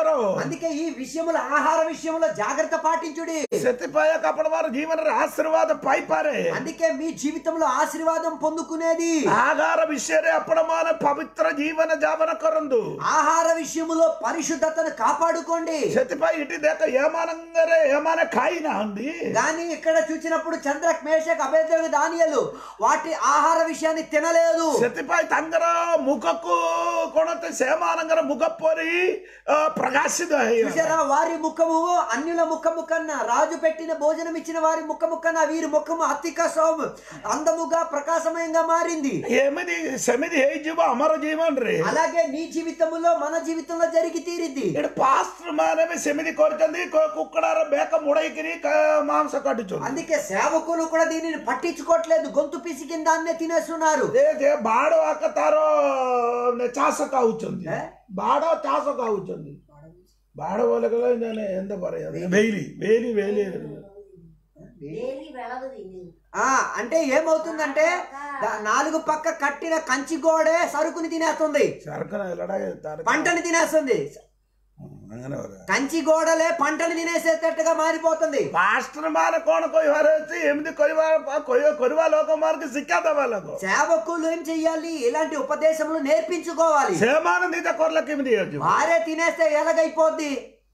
କର అందుకే ఈ విషయముల ఆహార విషయంలో జాగ్రత్త పాటించుడి ସେଥିପାଇଁ ଆପଣ ମୋର ଜୀବନରେ ଆଶୀର୍ବାଦ ପାଇପାରେ అందుకే మీ జీవితంలో ఆశీర్వాదం పొందుకునేది ଆହାର ବିଷୟରେ ଆପଣ ମାନେ ପବିତ୍ର ଜୀବନ ଯାପନ କରନ୍ତୁ ఆహార విషయములో పరిశుద్ధతను కాపాడుకోండి ସେଥିପାଇଁ ଏଠି ଦେଖ ଏମାନଙ୍କରେ ଏମାନେ ଖାଇନାହାନ୍ତି కానీ ఇక్కడ చూసినప్పుడు చంద్రక్ మేషక్ అభేద్రకు దానియలు వాటి ఆహార విషయాన్ని తినలేదు ସେଥିପାଇଁ ତାଙ୍କର ମୁଖକୁ କଣ ତ ସେମାନଙ୍କର ମୁଖ ପରି ଅ, ପ୍ରକାଶିତ ହେଇଗଲା చూసారా వారి ముఖము అన్యుల ముఖము కన్నా రాజు పెట్టిన భోజనం ఇచ్చిన వారి ముఖము కన్నా వీరి ముఖము అతిక సౌమ్ అందముగా ప్రకాశమయంగా మారింది ଏମିତି ସେମିତି ହେଇଯିବ ଆମର ଜୀବନରେ అలాగే నీ జీవితంలో మన జీవితంలో జరిగి తీరిద్ది ଏଠି ପାଷ୍ଟର ମାନେ ବି ସେମିତି କରିଛନ୍ତି କୁ- କୁକୁଡ଼ାର ବେକ ମୋଡେଇକିରି କା- ମାଂସ କାଟୁଛନ୍ତି అందుకే సేవకులు కూడా దీనిని పట్టించుకోవట్లేదు గొంతు పిసికిన దాన్నే తినేస్తున్నారు ଏ ଯେ ବାଡ଼ ଆକ ତାର ନେ ଚାଷ ଖାଉଛନ୍ତି ఏ? ବାଡ଼ ଚାଷ ଖାଉଛନ୍ତି ବାଡ଼ ବୋଲେ କହିଲେ ଜାନେ ఎంత പറയാ వేలి వేలి వేలి డైలీ వెలగదు ఇది ఆ అంటే ఏమవుతుందంటే దా- నాలుగు పక్క కట్టిన కంచి గోడే సరుకుని తినేస్తుంది సరకన ఎల్లడా తార పంటని తినేస్తుంది അങ്ങനെ പറയാം కంచి గోడలే పంటని తినేసేటట్టుగా మారిపోతుంది ପାଷ୍ଟର ମାନେ କଣ କହିବାର ଅଛି ଏମିତି କରିବା କହିବା- କରିବା ଲୋକମାନଙ୍କୁ ଶିକ୍ଷା ଦେବା ଲୋକ సేవకులు ఏం చెయ్యాలి ఇలాంటి ఉపదేశములు నేర్పించుకోవాలి ସେମାନେ ନିଜ କଲେ କେମିତି ହେଇଯିବ వారే తినేస్తే ఎలాగైపోద్ది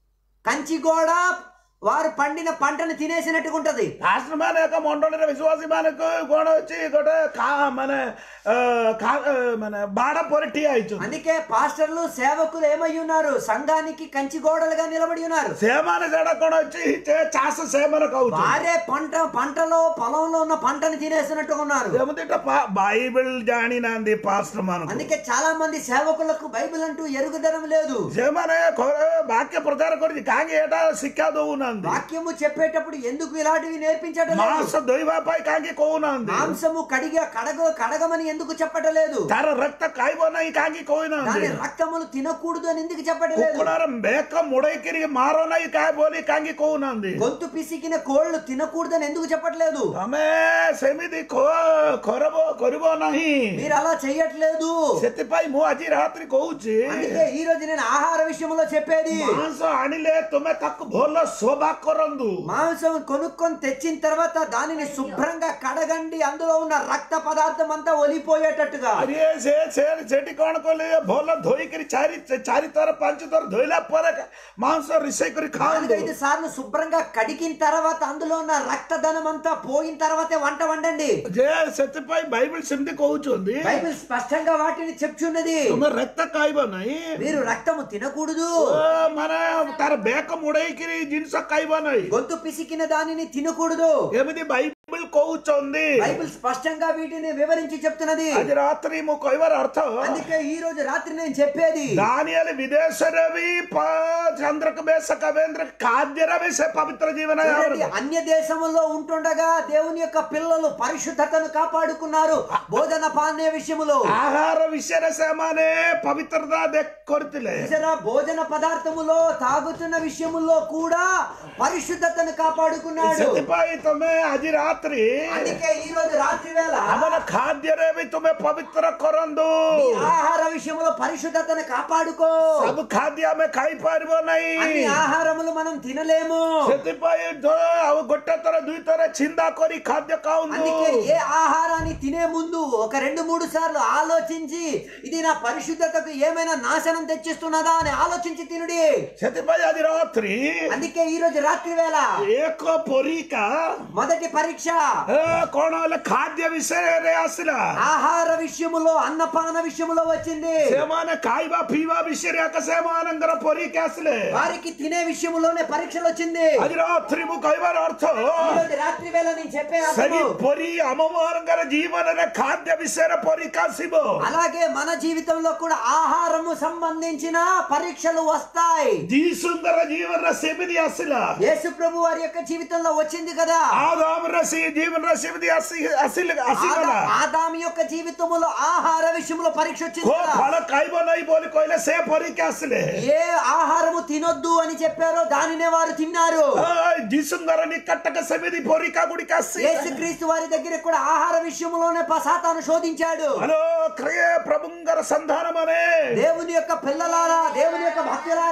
కంచి గోడ వారు పండిన పంటను తినేసినట్టుగా ఉంటది ପାଷ୍ଟର ମାନେ ଏକ ମଣ୍ଡଳୀର ବିଶ୍ୱାସୀ ମାନଙ୍କୁ କଣ ଅଛି ଗୋଟେ କା- ମାନେ ଅ, କା- ଅ, ମାନେ ବାଡ଼ ପରି ଠିଆ ହେଇଛନ୍ତି అందుకే పాస్టర్లు సేవకులు ఏమై ఉన్నారు సంఘానికి కంచి గోడలుగా నిలబడి ఉన్నారు ସେମାନେ ସେଟା କଣ ଅଛି ସେ ଚାଷ ସେମାନେ ଖାଉଛନ୍ତି వారే పంట పంటలో పొలంలో ఉన్న పంటని తినేసినట్టుగా ఉన్నారు ଯେମିତି ବାଇబଲ ଜାଣିନାହାନ୍ତି ପାଷ୍ଟର ମାନଙ୍କୁ అందుకే చాలా మంది సేవకులకు బైబిల్ అంటూ ఎరుగుదనం లేదు ସେମାନେ ଘରେ ବାକ୍ୟ ପ୍ରଚାର କରିଛି କାହିଁକି ଏଟା ଶିକ୍ଷା ଦଉନାହାନ୍ତି వాక్యము చెప్పేటప్పుడు ఎందుకు ఇలాంటివి నేర్పించటం లేదు ମାଂସ ଧୋଇବା ପାଇଁ କାହିଁକି କହୁନାହାନ୍ତି మాంసము కడిగ కడగ కడగమని ఎందుకు చెప్పటలేదు ତାର ରକ୍ତ ଖାଇବ ନାହିଁ କାହିଁକି దాని କହୁନାହାନ୍ତି రక్తములు తినకూడదు అని ఎందుకు చెప్పటలేదు କୁକୁଡ଼ାର ବେକ ମୋଡେଇକିରି ମାର ନାହିଁ କାହିଁ ବୋଲି କାହିଁକି କହୁନାହାନ୍ତି గొంతు పిసికిన కోళ్లు తినకూడదు అని ఎందుకు చెప్పట్లేదు ତମେ ସେମିତି ଖ- ଖରବ କରିବ ନାହିଁ మీరు అలా చెయ్యట్లేదు ସେଥିପାଇଁ ମୁଁ ଆଜି ରାତ୍ରି କହୁଛି అందుకే ఈ రోజు నేను ఆహార విషయంలో చెప్పేది ମାଂସ ଆଣିଲେ ତୁମେ ତାକୁ ଭଲ ଶୋଭା କରନ୍ତୁ మాంసం కొనుక్కొని తెచ్చిన తర్వాత దానిని శుభ్రంగా కడగండి అందులో ఉన్న రక్త పదార్థం అంతా ఒలిపోయేటట్టుగా ଆରେ ସେ ସେ ସେଠି କଣ କଲେ ଭଲ ଧୋଇକିରି ଚାରି ଚାରି ଥର ପାଞ୍ଚ ଥର ଧୋଇଲା ପରେ ମାଂସ ରୋଷେଇ କରି ଖାଆନ୍ତୁ నాలుగైదు సార్లు శుభ్రంగా కడిగిన తర్వాత అందులో ఉన్న రక్తధనం అంతా పోయిన తర్వాతే వంట వండండి ଯେ ସେଥିପାଇଁ ବାଇబଲ ସେମିତି କହୁଛନ୍ତି బైబిల్ స్పష్టంగా వాటిని చెప్తున్నది ତୁମେ ରକ୍ତ ଖାଇବ ନାହିଁ మీరు రక్తము తినకూడదు ଓ, ମାନେ ତାର ବେକ ମୋଡେଇକିରି ଜିନିଷ ଖାଇବ ନାହିଁ గొంతు పిసికిన దానిని తినకూడదు ଏମିତି ବାଇବଲ କହୁଛନ୍ତି బైబిల్ స్పష్టంగా వీటిని వివరించి చెప్తున్నది ଆଜି ରାତ୍ରି ମୁଁ କହିବାର ଅର୍ଥ అందుకే ఈ రోజు రాత్రి నేను చెప్పేది ଦାନିଏଲ ବିଦେଶରେ ବି ପ- ଚନ୍ଦ୍ରକ ବେଶ କବେନ୍ଦ୍ର ଖାଦ୍ୟରେ ବି ସେ ପବିତ୍ର ଜୀବନ చూడండి, అన్య దేశములో ఉంటుండగా దేవుని యొక్క పిల్లలు పరిశుద్ధతను కాపాడుకున్నారు బోధన పానీయ విషయములో ଆହାର ବିଷୟରେ ସେମାନେ ପବିତ୍ରତା ଦେଖ କରିଥିଲେ చూసారా భోజన పదార్థములో తాగుతున్న విషయములో కూడా పరిశుద్ధతను కాపాడుకున్నాడు ସେଥିପାଇଁ ତମେ ଆଜି ରାତ୍ରି అందుకే ఈ రోజు రాత్రి వేళ ଆମର ଖାଦ୍ୟରେ ବି ତୁମେ ପବିତ୍ର କରନ୍ତୁ ఈ ఆహార విషయంలో పరిశుద్ధతను కాపాడుకో ସବୁ ଖାଦ୍ୟ ଆମେ ଖାଇପାରିବ ନାହିଁ అన్ని ఆహారములు మనం తినలేము ସେଥିପାଇଁ ଧ- ଆଉ ଗୋଟେ ଥର ଦୁଇ ଥର ଚିନ୍ତା କରି ଖାଦ୍ୟ ଖାଆନ୍ତୁ అందుకే ఏ ఆహారాన్ని తినే ముందు ఒక రెండు మూడు సార్లు ఆలోచించి ఇది నా పరిశుద్ధతకు ఏమైనా నాశనం తెచ్చిస్తున్నదా అని ఆలోచించి తినుడి ସେଥିପାଇଁ ଆଜି ରାତ୍ରି అందుకే ఈ రోజు రాత్రి వేళ ଏକ ପରୀକ୍ଷା మొదటి పరీక్ష ଏ, କଣ ହେଲେ ଖାଦ୍ୟ ବିଷୟରେ ଆସିଲା ఆహార విషయములో అన్నపాన విషయములో వచ్చింది ସେମାନେ ଖାଇବା ପିଇବା ବିଷୟରେ ଏକ ସେମାନଙ୍କର ପରୀକ୍ଷା ଆସିଲେ వారికి తినే విషయములోనే పరీక్షలు వచ్చింది ଆଜି ରାତ୍ରି ମୁଁ କହିବାର ଅର୍ଥ ఈ రోజు రాత్రి వేళ నేను చెప్పే ସେଇ అర్థము ପରି ଆମମାନଙ୍କର ଜୀବନରେ ଖାଦ୍ୟ ବିଷୟରେ ପରୀକ୍ଷା ଆସିବ అలాగే మన జీవితంలో కూడా ఆహారము సంబంధించిన పరీక్షలు వస్తాయి ଯୀଶୁଙ୍କର ଜୀବନରେ ସେମିତି ଆସିଲା యేసు ప్రభు వారి యొక్క జీవితంలో వచ్చింది కదా ଆଦାମର ସେ ଜୀବନରେ ସେମିତି ଆସି ଆସିଲେ ଆସିଗଲା ఆదా- ఆదాము యొక్క జీవితములో ఆహార విషయంలో పరీక్ష వచ్చింది କୋଉ కదా. ଫଳ ଖାଇବ ନାହିଁ ବୋଲି କହିଲେ ସେ ପରୀକ୍ଷା ଆସିଲେ ఏ ఆహారము తినొద్దు అని చెప్పారో దానినే వారు తిన్నారు ఆ, ଯୀଶୁଙ୍କର ନିକଟକ ସେମିତି ପରୀକ୍ଷା ଗୁଡ଼ିକ ଆସି యేసుక్రీస్తు వారి దగ్గర కూడా ఆహార విషయంలోనే సాతాను శోధించాడు హలో క్రియ ప్రభుଙ୍କର సంతాన ମାନେ దేవుని యొక్క పిల్లలారా దేవుని యొక్క భక్తులారా ఆ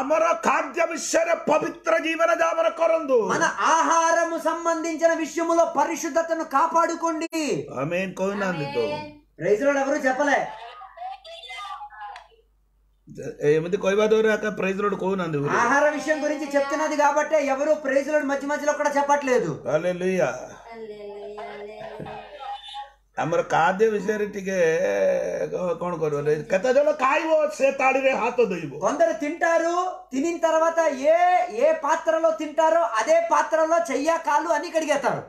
ଆମର ଖାଦ୍ୟ ବିଷୟରେ ପବିତ୍ର ଜୀବନ ଯାପନ କରନ୍ତୁ మన ఆహారము సంబంధించిన విషయములో పరిశుద్ధతను కాపాడుకోండి ଆମେ କହୁନାହାନ୍ତି ତ ప్రైజ్ లోడ్ ఎవరు చెప్పలే ଏମିତି କହିବା ଦ୍ୱାରା ଏକା ପ୍రైజ్ ରୋଡ୍ କହୁନାହାନ୍ତି ବୋଲି ఆహార విషయం గురించి చెప్తున్నది కాబట్టి ఎవరు ప్రైజ్ లోడ్ మధ్య మధ్యలో కూడా చెప్పట్లేదు ହାଲେଲୁୟା హల్లెలూయా, హల్లెలూయా. ଆମର ଖାଦ୍ୟ ବିଷୟରେ ଟିକେ କଣ କରିବ କେତେ ଜଣ ଖାଇବ ସେ ତାଳିରେ ହାତ ଧୋଇବ కొందరు తింటారు తినిన తర్వాత ఏ ఏ పాత్రలో తింటారో అదే పాత్రలో చెయ్య కాలు అని కడిగేస్తారు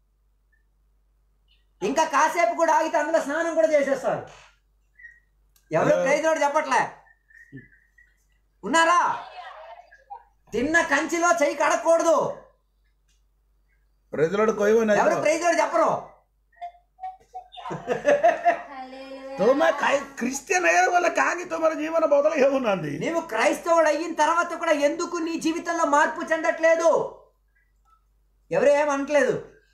ఇంకా కాసేపు కూడా ఆగితే అందులో స్నానం కూడా చేసేస్తారు ఎవరు హలో. ప్రైజ్ లోడ్ చెప్పట్లే ఉన్నారా తిన్న కంచిలో చెయ్యి కడగకూడదు ପ୍రైజ్ ରୋଡ୍ କହିବ ନାହିଁ ఎవరు ତ? ప్రైజ్ లోడ్ చెప్పరు హల్లెలూయా. ତୁମେ ଖ୍ରୀଷ୍ଟିଆନ ହେଇଗଲେ କାହିଁକି ତୁମର ଜୀବନ ବଦଳି ହେଉନାହାନ୍ତି నీవు క్రైస్తవుడు అయిన తర్వాత కూడా ఎందుకు నీ జీవితంలో మార్పు చెందట్లేదు ఎవరు ఏమనట్లేదు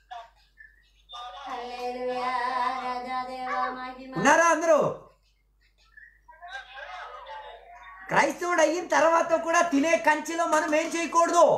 హల్లెలూయా, రాజాదేవా మహిమ. ఉన్నారా అందరూ క్రైస్తవుడు అయిన తర్వాత కూడా తినే కంచిలో మనం ఏం చేయకూడదు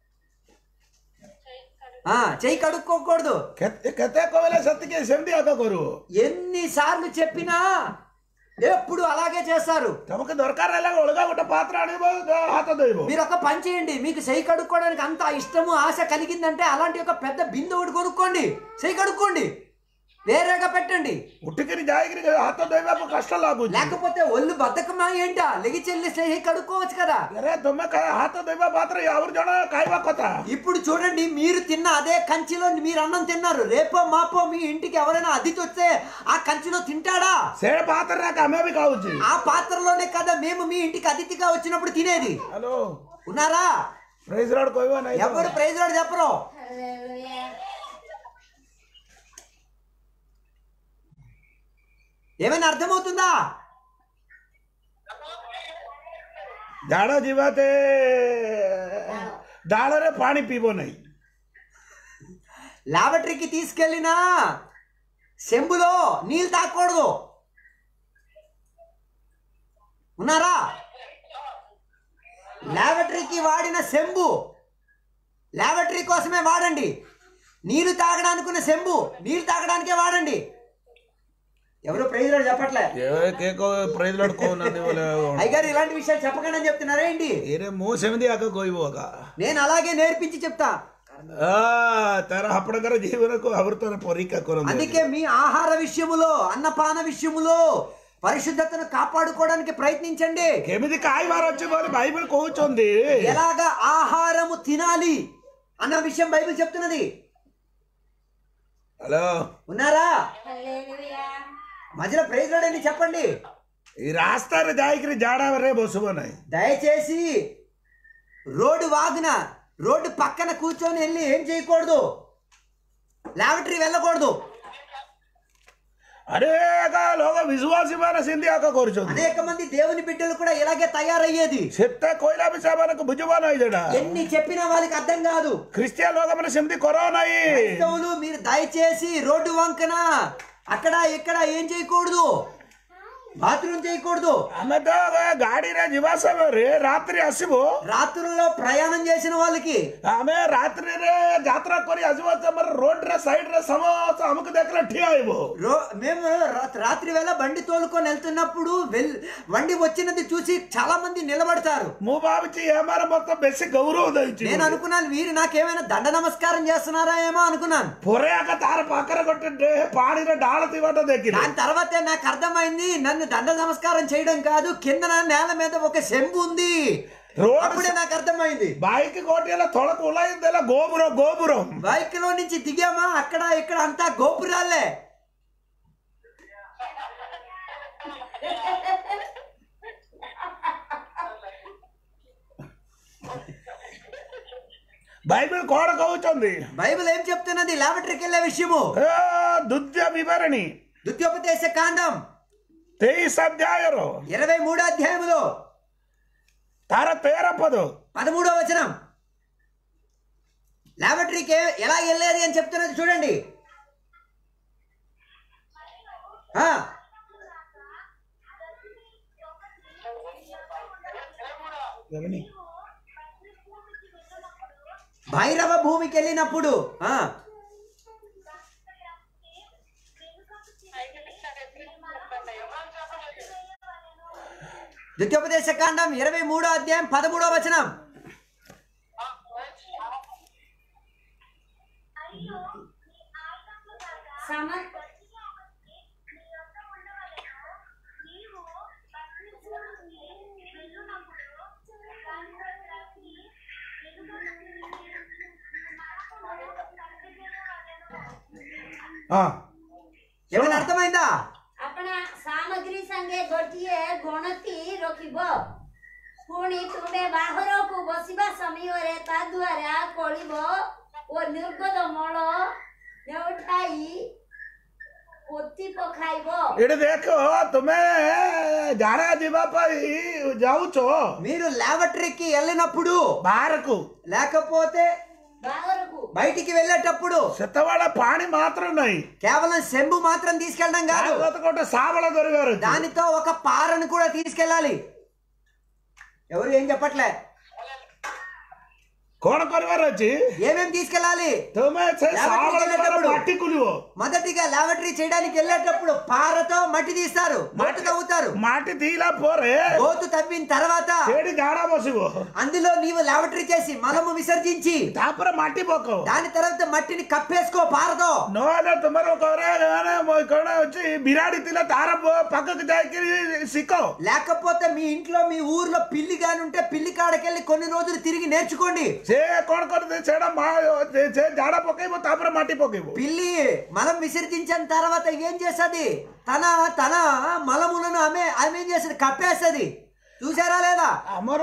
ఆ చెయ్యి కడుక్కోకూడదు କେତେ କେତେ କହିଲେ ସେତିକି ସେମିତି ଆଗ କରୁ ఎన్నిసార్లు చెప్పినా ఎప్పుడు అలాగే చేస్తారు ତମକୁ ଦରକାର ହେଲା ଅଲଗା ଗୋଟେ ପାତ୍ର ଆଣିବ ହାତ ଧୋଇବ మీరు ఒక పని చేయండి మీకు చెయ్యి కడుక్కోవడానికి అంత ఇష్టము ఆశ కలిగిందంటే అలాంటి ఒక పెద్ద బిందె ఒకటి కొనుక్కోండి చెయ్యి కడుక్కోండి వేరేగా పెట్టండి ଉଠିକିରି ଯାଇକିରି ହାତ ଧୋଇବାକୁ କଷ୍ଟ ଲାଗୁଛି లేకపోతే ఒళ్ళు బద్దకమా ఏంటా లెగి చెల్లి చెయ్యి కడుక్కోవచ్చు కదా ଆରେ ତୁମେ କା- ହାତ ଧୋଇବା ପାତ୍ର ଆଉ ଜଣ ଖାଇବା କଥା ఇప్పుడు చూడండి మీరు తిన్న అదే కంచిలో మీరు అన్నం తిన్నారు రేపో మాపో మీ ఇంటికి ఎవరైనా అతిథి వస్తే ఆ కంచిలో తింటాడా ସେ ପାତ୍ରରେ ଆମେ ବି ଖାଉଛି ఆ పాత్రలోనే కదా మేము మీ ఇంటికి అతిథిగా వచ్చినప్పుడు తినేది ହ୍ୟାଲୋ ఉన్నారా ପ୍రైజ్ ରୋଡ୍ କହିବ ନାହିଁ ତ? ఎవరు ప్రైజ్ రాడు చెప్పరు హల్లెలూయా. ఏమైనా అర్థమవుతుందా ଝାଡ଼ ଯିବାତେ ଡାଳରେ ପାଣି ପିଇବ ନାହିଁ లాబరేటరీకి తీసుకెళ్ళిన సెంబులో నీళ్ళు తాగకూడదు ఉన్నారా లాబరేటరీకి వాడిన సెంబు లాబరేటరీ కోసమే వాడండి నీళ్లు తాగడానికున్న సెంబు నీళ్లు తాగడానికే వాడండి ఎవరు ప్రైజ్ రాడు చెప్పట్లే ଏ କିଏ କହ- ପ୍రైజ్ ରୋଡ୍ କହୁନାହାନ୍ତି ବୋଲେ అయ్యగారు ఇలాంటి విషయాలు చెప్పకండి అని చెప్తున్నారా ఏంటి ଏରେ ମୁଁ ସେମିତି ଆଗ କହିବ ଆକା నేను అలాగే నేర్పించి చెప్తా ఆ, ତାର ଆପଣଙ୍କର ଜୀବନକୁ ଆବର୍ତ୍ତନ ପରୀକ୍ଷା କରନ୍ତୁ అందుకే మీ ఆహార విషయములో అన్నపాన విషయములో పరిశుద్ధతను కాపాడుకోవడానికి ప్రయత్నించండి କେମିତି ଖାଇବାର ଅଛି ବୋଲି ବାଇబଲ କହୁଛନ୍ତି ఎలాగ ఆహారము తినాలి అన్న విషయం బైబిల్ చెప్తున్నది హలో ఉన్నారా హల్లెలూయా. మధ్యలో ప్రైజ్ రాడని చెప్పండి ఈ రాస్తాରେ ଯାଇକିରି ଝାଡ଼ାରେ ବସିବ ନାହିଁ దయచేసి రోడ్డు వాగున రోడ్డు పక్కన కూర్చొని వెళ్ళి ఏం చేయకూడదు లాబరేటరీ వెళ్ళకూడదు ଅନେକ ଲୋକ ବିଶ୍ୱାସୀ ମାନେ ସେମିତି ଆଗ କରୁଛନ୍ତି అనేక మంది దేవుని బిడ్డలు కూడా ఇలాగే తయారయ్యేది ସେତେ କହିଲା ବି ସେମାନଙ୍କୁ ବୁଝିବ ନାହିଁ ସେଟା ఎన్ని చెప్పినా వాళ్ళకి అర్థం కాదు ଖ୍ରୀଷ୍ଟିଆନ ଲୋକମାନେ ସେମିତି କର ନାହିଁ క్రైస్తవులు మీరు దయచేసి రోడ్డు వంకన అక్కడ ఇక్కడ ఏం చేయకూడదు బాత్రూమ్ చేయకూడదు ଆମେ ତ ଗାଡିରେ ଯିବା ସମୟରେ ରାତ୍ରି ଆସିବ రాత్రుల్లో ప్రయాణం చేసిన వాళ్ళకి ଆମେ ରାତ୍ରିରେ ଯାତ୍ରା କରି ଆସିବ ଆମର ରୋଡରେ ସାଇଡରେ ସମସ୍ତେ ଆମକୁ ଦେଖିଲେ ଠିଆ ହେବ రో మేము రా- రాత్రి వేళ బండి తోలుకొని వెళ్తున్నప్పుడు వెల్ బండి వచ్చినది చూసి చాలా మంది నిలబడతారు ମୁଁ ଭାବୁଛି ଏମାନେ ମତେ ବେଶୀ ଗୌରବ ଦେଇଛି నేను అనుకున్నాను వీరు నాకేమైనా దండ నమస్కారం చేస్తున్నారా ఏమో అనుకున్నాను ପରେ ଆଗ ତାର ପାଖରେ ଗୋଟେ ଡେ- ପାଣିରେ ଡାଳ ଥିବାଟା ଦେଖିଲି దాని తర్వాతే నాకు అర్థమైంది నన్ను దండ నమస్కారం చేయడం కాదు కింద నేల మీద ఒక శంభు ఉంది రోడ్ అప్పుడే నాకు అర్థమైంది బైక్ కోటి ହେଲା ତଳକୁ ଓହ୍ଲାଇ ଦେଲା ଗୋବୁର ଗୋବୁରମ బైక్ లో నుంచి దిగామా అక్కడ ఇక్కడ అంతా గోపురాలే ବାଇବେଲ କଣ କହୁଛନ୍ତି బైబిల్ ఏం చెప్తున్నది లాబరేటరీకి వెళ్ళే విషయము ଏ, ଦ୍ୱିତୀୟ ବିବରଣୀ ద్వితీయోపదేశ కాండం ତେଇଶ ଅଧ୍ୟାୟର ఇరవై మూడో అధ్యాయములో ତାର ତେର పଦ పదమూడో వచనం లాబరేటరీకి ఎలా వెళ్ళేది అని చెప్తున్నది చూడండి ఆ, ఎవని భైరవ భూమికి వెళ్ళినప్పుడు ఆ, ద్వితీయోపదేశ కాండం ఇరవై మూడో అధ్యాయం పదమూడో వచనం సమ ఆ, ఏమైనా అర్థమైందా આપણા સામગ્રી સંગે ଗୋଟିଏ ଗଣତି ରଖିବ ପୁଣି ତୁମେ ବାହାରକୁ ବସିବା ସମୟରେ ତା ଦ୍ୱାରା କଳିବ ଓ ନିର୍ଗତ ମଳ ନେଉଠାଇ ପୋତି ପକାଇବ ଏଠି ଦେଖ ତୁମେ ଝାଡ଼ା ଯିବା ପାଇଁ ଯାଉଛ మీరు లాబొటరీకి వెళ్ళినప్పుడు ବାହାରକୁ లేకపోతే ବାହାରକୁ బయటికి వెళ్ళేటప్పుడు ସେତେବେଳେ ପାଣି ମାତ୍ର ନାହିଁ కేవలం సెంబు మాత్రం తీసుకెళ్ళడం కాదు କାଗଜ ଗୋଟେ ଶାବଳ ଧରିବାର ଅଛି దానితో ఒక పారను కూడా తీసుకెళ్ళాలి ఎవరు ఏం చెప్పట్లే କଣ କରିବାର ଅଛି ఏమేం తీసుకెళ్ళాలి ତୁମେ ସେ ଲାବରେଟରୀ ଶାବଳ ଦ୍ୱାରା వెళ్ళేటప్పుడు. ମାଟି କୁଲିବ మొదటిగా లాబొటరీ చేయడానికి వెళ్ళేటప్పుడు పారతో మట్టి తీస్తారు మట్టి తవ్వుతారు ମାଟି తీలా ପରେ గోతు తవ్విన తర్వాత ସେଇଠି ଝାଡ଼ା ବସିବ అందులో నీవు లాబొటరీ చేసి మలము విసర్జించి ତାପରେ ମାଟି ପକାଅ దాని తర్వాత మట్టిని కప్పేసుకో పారతో ନହେଲେ ତୁମର ଘରେ ମାନେ ମ- କଣ ଅଛି ବିରାଡ଼ି ଥିଲେ ତାର ପ- ପାଖକୁ ଯାଇକିରି ଶିଖ లేకపోతే మీ ఇంట్లో మీ ఊర్లో పిల్లి కాని ఉంటే పిల్లి కాడకెళ్ళి కొన్ని రోజులు తిరిగి నేర్చుకోండి ସେ କଣ କରିದೆ ସେଇଟା ମା- ସେ- ସେ ଝାଡ଼ା ପକେଇବ ତାପରେ ମାଟି ପକେଇବ పిల్లి మలం విసర్జించిన తర్వాత ఏం చేస్తుంది తన తన మలములను ఆమె ఆమె ఏం చేస్తుంది కప్పేస్తుంది చూసారా లేదా ଆମର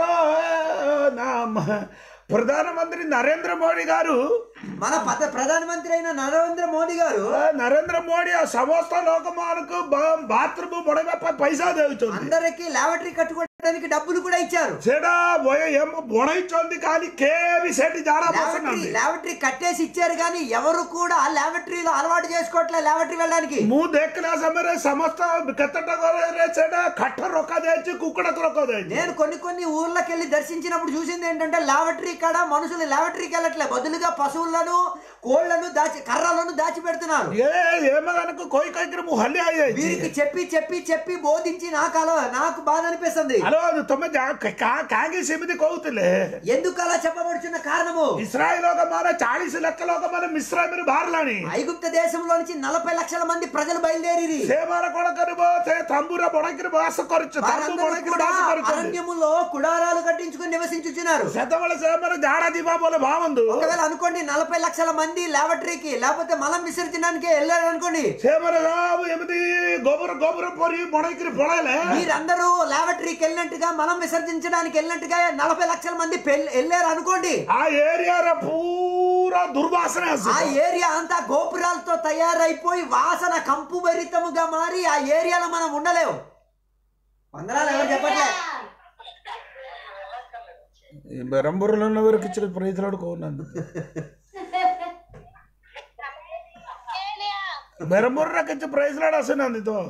ଏ, ନା, మ- ప్రధానమంత్రి నరేంద్ర మోడీ గారు మన పద ప్రధానమంత్రి అయిన నరేంద్ర మోడీ గారు ଏ, ନରେନ୍ଦ୍ର ମୋଦୀ ଆଉ ସମସ୍ତ ଲୋକମାନଙ୍କୁ ବା- ବାଥରୁମ ବଢେଇବା ପାଇଁ ପଇସା ଦେଉଛନ୍ତି అందరికి లాబొటరీ కట్టుకోవడానికి డబ్బులు కూడా ఇచ్చారు ସେଇଟା ବୟ- ଏମ ବଢେଇଛନ୍ତି ଖାଲି କେହି ବି ସେଠି ଝାଡ଼ା లాబొటరీ ବସୁନାହାନ୍ତି లాబొటరీ కట్టేసి ఇచ్చారు కానీ ఎవరు కూడా లాబొటరీలో అలవాటు చేసుకోవట్లే లాబొటరీ వెళ్ళడానికి ମୁଁ ଦେଖିଲା ସମୟରେ ସମସ୍ତ କେତେଟା ଘରରେ ସେଇଟା କାଠ ରଖାଯାଇଛି କୁକୁଡ଼ାକୁ ରଖାଯାଇଛି నేను కొన్ని కొన్ని ఊర్లకు వెళ్ళి దర్శించినప్పుడు చూసింది ఏంటంటే లాబొటరీ కాడ మనుషులు లాబొటరీకి వెళ్ళట్లే బదులుగా పశువులను కోళ్లను దాచి కర్రలను దాచి పెడుతున్నారు ఏ ఏమగనకు కొయ్యి కొయ్యి ମୁଁ ହଲି వీరికి ହେଇଯାଇଛି చెప్పి చెప్పి చెప్పి బోధించి నాకు అలా నాకు బాధ అనిపిస్తుంది ଆଲୋ ତମେ ଯା- କା- କାହିଁକି ସେମିତି କହୁଥିଲେ ఎందుకు అలా చెప్పబడుచున్న కారణము ଇସ୍ରାଏଲ ଲୋକମାନେ ଚାଳିଶ ଲକ୍ଷ ଲୋକମାନେ ମିଶ୍ରାମିରୁ ବାହାରିଲାଣି ఐగుప్త దేశంలో నుంచి నలభై లక్షల మంది ప్రజలు బయలుదేరి ସେମାନେ କଣ କରିବ ସେ ତମ୍ବୁର ବଢେଇକିରି ବାସ କରୁଛୁ ତମ୍ବୁ వారందరూ ବଢେଇକିରି కూడా ବାସ କରୁଛନ୍ତି అరణ్యములో కుడారాలు కట్టించుకుని నివసించుచున్నారు ସେତେବେଳେ ସେମାନେ ଝାଡା ଯିବା ବୋଲି ଭାବନ୍ତୁ ఒకవేళ అనుకోండి నలభై లక్షల మంది లాబొటరీకి లేకపోతే మలం విసర్జనానికి వెళ్ళారు అనుకోండి ସେମାନେ ସବୁ ଏମିତି ଗୋବର ଗୋବର ପରି ବଢେଇକିରି ପଳେଇଲେ మీరందరూ లాబొటరీకి వెళ్ళినట్టుగా మలం విసర్జించడానికి వెళ్ళినట్టుగా నలభై లక్షల మంది పెళ్ళి- వెళ్ళారు అనుకోండి ఆ ఏరియాలో పూరా దుర్వాసన ఆ వస్తుంది ఏరియా అంతా గోపురాలతో తయారైపోయి వాసన కంపు భరితముగా మారి ఆ ఏరియాలో మనం ఉండలేము వందనాలు ఎవరు చెప్పట్లే బెరంబూరులో ఉన్నవారికి ఇచ్చిన ప్రైజ్లాడు కోనందు బెరంబూరు నాకు ఇచ్చిన ప్రైజ్లాడు వస్తున్నది తో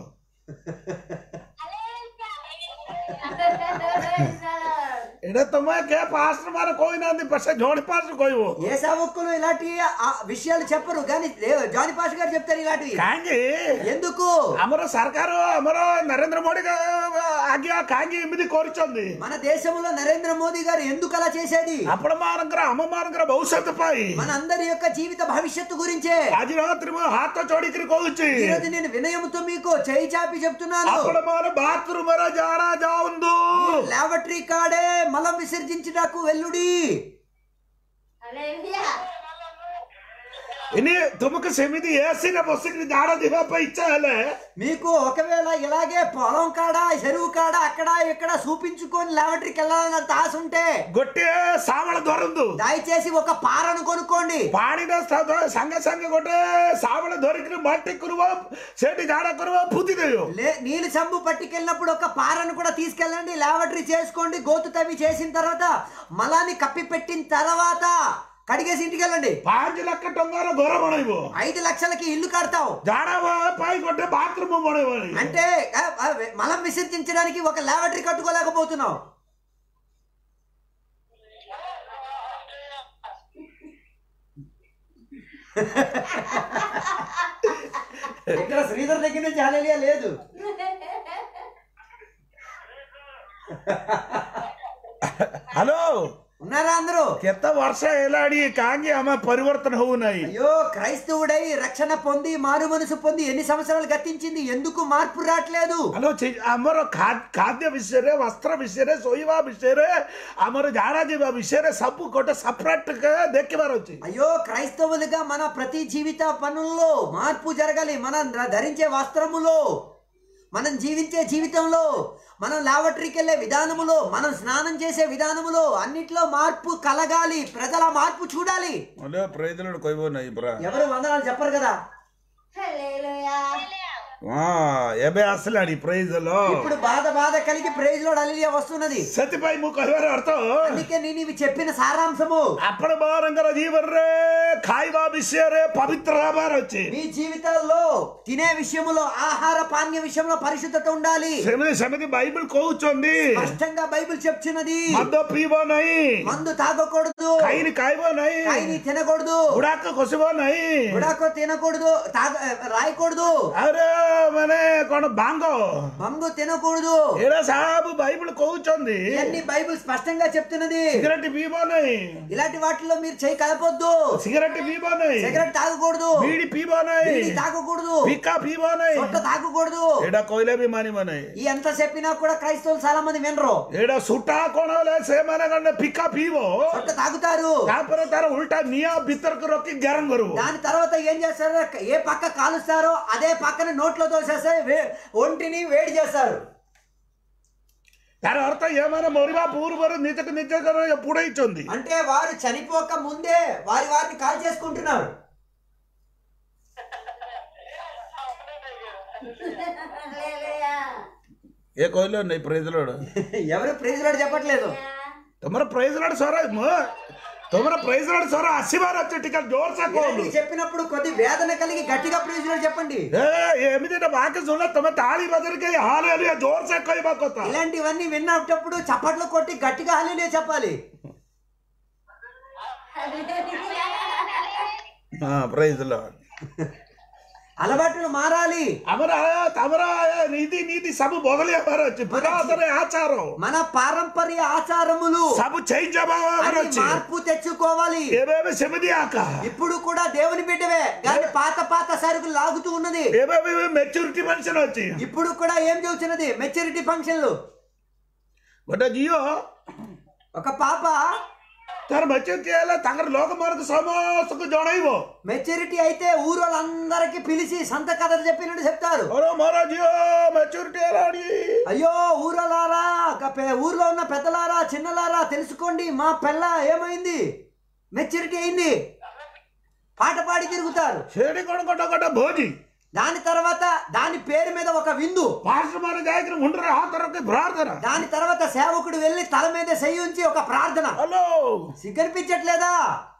ଏଇଟା ତମେ କେ ପାଷ୍ଟର ମାନେ କହିନାହାନ୍ତି ପଛେ ଜଣେ ପାଷ୍ଟର କହିବ ఏ సేవకులు ఇలాంటి ఆ విషయాలు చెప్పరు కానీ దే- జానీ పాష గారు చెప్తారు ఇలాంటివి କାହିଁକି ఎందుకు ଆମର ସରକାର ଆମର ନରେନ୍ଦ୍ର ମୋଦୀ ଆଜ୍ଞା କାହିଁକି ଏମିତି କରିଛନ୍ତି మన దేశంలో నరేంద్ర మోదీ గారు ఎందుకు అలా చేసేది ଆପଣ ମାନଙ୍କର ଆମ ମାନଙ୍କର ଭବିଷ୍ୟତ ପାଇଁ మన అందరి యొక్క జీవిత భవిష్యత్తు గురించే ଆଜି ରାତ୍ରି ମୁଁ ହାତ ଯୋଡ଼ିକିରି କହୁଛି ఈ రోజు నేను వినయముతో మీకు చేయి చాపి చెప్తున్నాను ଆପଣ ମାନେ ବାଥରୁମରେ ଜାଣା ଯାଆନ୍ତୁ లాబొటరీ కాడే మలం విసర్జించుటకు వెల్లుడి ହାଲେଲୁୟା ଇନି ତୁମକୁ ସେମିତି ଏସିରେ ବସିକିରି ଝାଡ଼ା ଯିବା ପାଇଁ ଇଚ୍ଛା ହେଲେ మీకు ఒకవేళ ఇలాగే పొలం కాడ చెరువు కాడ అక్కడ ఇక్కడ చూపించుకొని లాబొటరీకి వెళ్ళాలని ఆశ ఉంటే ଗୋଟିଏ ଶାବଳ ଧରନ୍ତୁ దయచేసి ఒక పారను కొనుక్కోండి ପାଣିର ସ୍ଥାନ- ସାଙ୍ଗେ ସାଙ୍ଗେ ଗୋଟେ ଶାବଳ ଧରିକିରି ମାଟି କରିବ ସେଠି ଝାଡ଼ା କରିବ ପୁତି ଦେବ లే నీళ్ళు సంబు పట్టుకెళ్ళినప్పుడు ఒక పారను కూడా తీసుకెళ్ళండి లాబొటరీ చేసుకోండి గోతు తవ్వి చేసిన తర్వాత మలాన్ని కప్పి పెట్టిన తర్వాత కడిగేసి ఇంటికి వెళ్ళండి ପାଞ୍ଚ ଲକ୍ଷ ଟଙ୍କାର ଘର ବନେଇବ ఐదు లక్షలకి ఇల్లు కడతావు ଝାଡ଼ା ପାଇଁ ଗୋଟେ ବାଥରୁମ ବନେଇବନି అంటే ఆ, ఆ, మలం విసర్జించడానికి ఒక లాబొటరీ కట్టుకోలేకపోతున్నావు ఇక్కడ శ్రీధర్ దగ్గర నుంచి హల్లెలూయా లేదు హలో ఉన్నారా అందరూ ಕೆತ್ತ ವರ್ಷ ಎಲ್ಲಾಡಿ ಕಾಂಗಿ ಅಮ್ಮ ಪರಿವರ್ತನ ಹೋಗುನಾಯಿ అయ్యో క్రైస్తవుడై రక్షణ పొంది మారు మనసు పొంది ఎన్ని సంవత్సరాలు గతించింది ఎందుకు మార్పు రావట్లేదు ಹಲೋ ಚಿ ಅಮರ ಖಾದ್ ಖಾದ್ಯ ವಿಷಯರೇ ವಸ್ತ್ರ ವಿಷಯರೇ ಸೊಯ್ವಾ ವಿಷಯರೇ ಅಮರ ಜಾಡಾಜೀವ ವಿಷಯರೇ ಸಬ್ಬು ಕೊಟ್ಟ ಸಪ್ರೇಟ್ ದೆಕ್ಕಿ ಬರೋಚಿ అయ్యో క్రైస్తవులుగా మన ప్రతి జీవిత పనుల్లో మార్పు జరగాలి మనం ధరించే వస్త్రములో మనం జీవించే జీవితంలో మనం లావటరీకి వెళ్ళే విధానములో మనం స్నానం చేసే విధానములో అన్నిట్లో మార్పు కలగాలి ప్రజల మార్పు చూడాలి ಅಲ್ಲೋ ಪ್ರೈದಲೋಡು ಕೊಯ್ಬೋನಾಯಿ ಬ್ರಾ ఎవరు వందనాలు చెప్పరు కదా హల్లెలూయా ಹಾ ಎಬೆ ಅಸಲಾಡಿ ಪ್ರೈಸ್ ಅಲ್ಲೋ ఇప్పుడు బాధ బాధ కలిగి ప్రైజ్ లో అలిలియా వస్తున్నది ಸತಿಪಾಯಿ ಮುಖ ಹರಿವಾರ ಅರ್ಥ అందుకే నేను ఇవి చెప్పిన సారాంశము ಅಪ್ಪಣ ಬಾರಂಗರ ಜೀವರ್ರೇ ಖಾಯ್ವಾ ವಿಷಯರೇ ಪವಿತ್ರ ರಾಬಾರ వచ్చి మీ జీవితాల్లో తినే విషయములో ఆహార పానీయ విషయంలో పరిశుద్ధత ఉండాలి సెమిది సెమిది బైబిల్ కోవుచోంది స్పష్టంగా బైబిల్ చెప్తున్నది మద్ద పీబోనాయి మందు తాగకూడదు కైని కాయబోనాయి కాయని తినకూడదు ఉడాక కొసిబోనాయి గుడాకో తినకూడదు తాగ రాయకూడదు అరే మనే కొన బాంగో మంగు తినకూడదు ఏడా సాబు బైబిల్ కోవుచోంది ఇవన్నీ బైబిల్ స్పష్టంగా చెప్తున్నది సిగరెట్ పీబోనాయి ఇలాంటి వాటిలో మీరు చేయి కలపొద్దు సిగరెట్ పీబోనాయి సిగరెట్ తాగకూడదు బీడి పీబోనాయి బీడీ తాగకూడదు పిక్కా పీబోనాయి చొట్ట తాగకూడదు ఏడా కోయిలే బిమాని మనాయి ఈ ఎంత చెప్పినా కూడా క్రైస్తవులు చాలా మంది వినరు ఏడా సుట్టా కొనలే సేమన గండ పిక్కా పీవో చొట్ట తాగుతారు కాపర తర ఉల్టా నియా బిత్తరకు రొక్కి గరం గరువు దాని తర్వాత ఏం చేస్తారు ఏ పక్క కాలుస్తారో అదే పక్కన నోట్లో తోసేస్తే వే- ఒంటిని వేడి చేస్తారు దాని అర్థం ఏమైనా మొరివా పూర్వరు నిజకు నిజకు ఎప్పుడో ఇచ్చింది అంటే వారు చనిపోక ముందే వారి వారిని కాల్ చేసుకుంటున్నారు హల్లెలూయా ఏ కోయిలో ఉన్నాయి ప్రైజ్లోడు ఎవరు ప్రైజ్ చెప్పట్లేదు తమర ప్రైజ్లాడు సొర తమర ప్రైజ్లాడు సొర అస్సి బార్ వచ్చే టికెట్ జోర్ సకోండు ఇలాంటివి చెప్పినప్పుడు కొద్ది వేదన కలిగి గట్టిగా ప్రైజ్ చెప్పండి ఏ ఏమిది బాకి చూడ తమ తాళి బదరికి హాలేలు జోర్ సకోయి బాకొత్త ఇలాంటివన్నీ విన్నప్పుడు చప్పట్లు కొట్టి గట్టిగా హలీలే చెప్పాలి ప్రైజ్ లో అలవాట్లు మారాలి అమర తమర నీతి నీతి సబు బొదలి వచ్చి పురాతన ఆచారం మన పారంపర్య ఆచారములు సబు చేంజ్ అన్ని వచ్చి మార్పు తెచ్చుకోవాలి ఏమేమి సెమిది ఆక ఇప్పుడు కూడా దేవుని బిడ్డవే కానీ పాత పాత సరుకులు లాగుతూ ఉన్నది ఏమేమి మెచ్యూరిటీ మనిషిని వచ్చి ఇప్పుడు కూడా ఏం చెబుతున్నది మెచ్యూరిటీ ఫంక్షన్లు ଗୋଟେ ଝିଅ ఒక పాప ତାର మెచ్యూరిటీ ହେଲେ ତାଙ୍କର ଲୋକମାନଙ୍କୁ ସମସ୍ତଙ୍କୁ ଜଣେଇବ మెచ్యూరిటీ అయితే ఊరు వాళ్ళందరికీ పిలిచి సంత కథలు చెప్పినట్టు చెప్తారు ଅରେ ମୋର ଝିଅ మెచ్యూరిటీ ହେଲାଣି అయ్యో ఊరలారా గ- పె- ఊర్లో ఉన్న పెద్దలారా చిన్నలారా తెలుసుకోండి మా పిల్ల ఏమైంది మెచ్యూరిటీ అయింది పాట పాడి తిరుగుతారు ସେଠି କ'ଣ ଗୋଟେ ଗୋଟେ ଭୋଜି దాని తర్వాత దాని పేరు మీద ఒక విందు ପାଷ୍ଟର ମାନେ ଯାଇକିରି ମୁଣ୍ଡରେ ହାତ ରଖି ପ୍ରାର୍ଥନା దాని తర్వాత సేవకుడు వెళ్ళి తల మీద చెయ్యి ఉంచి ఒక ప్రార్థన హలో సిగ్గనిపించట్లేదా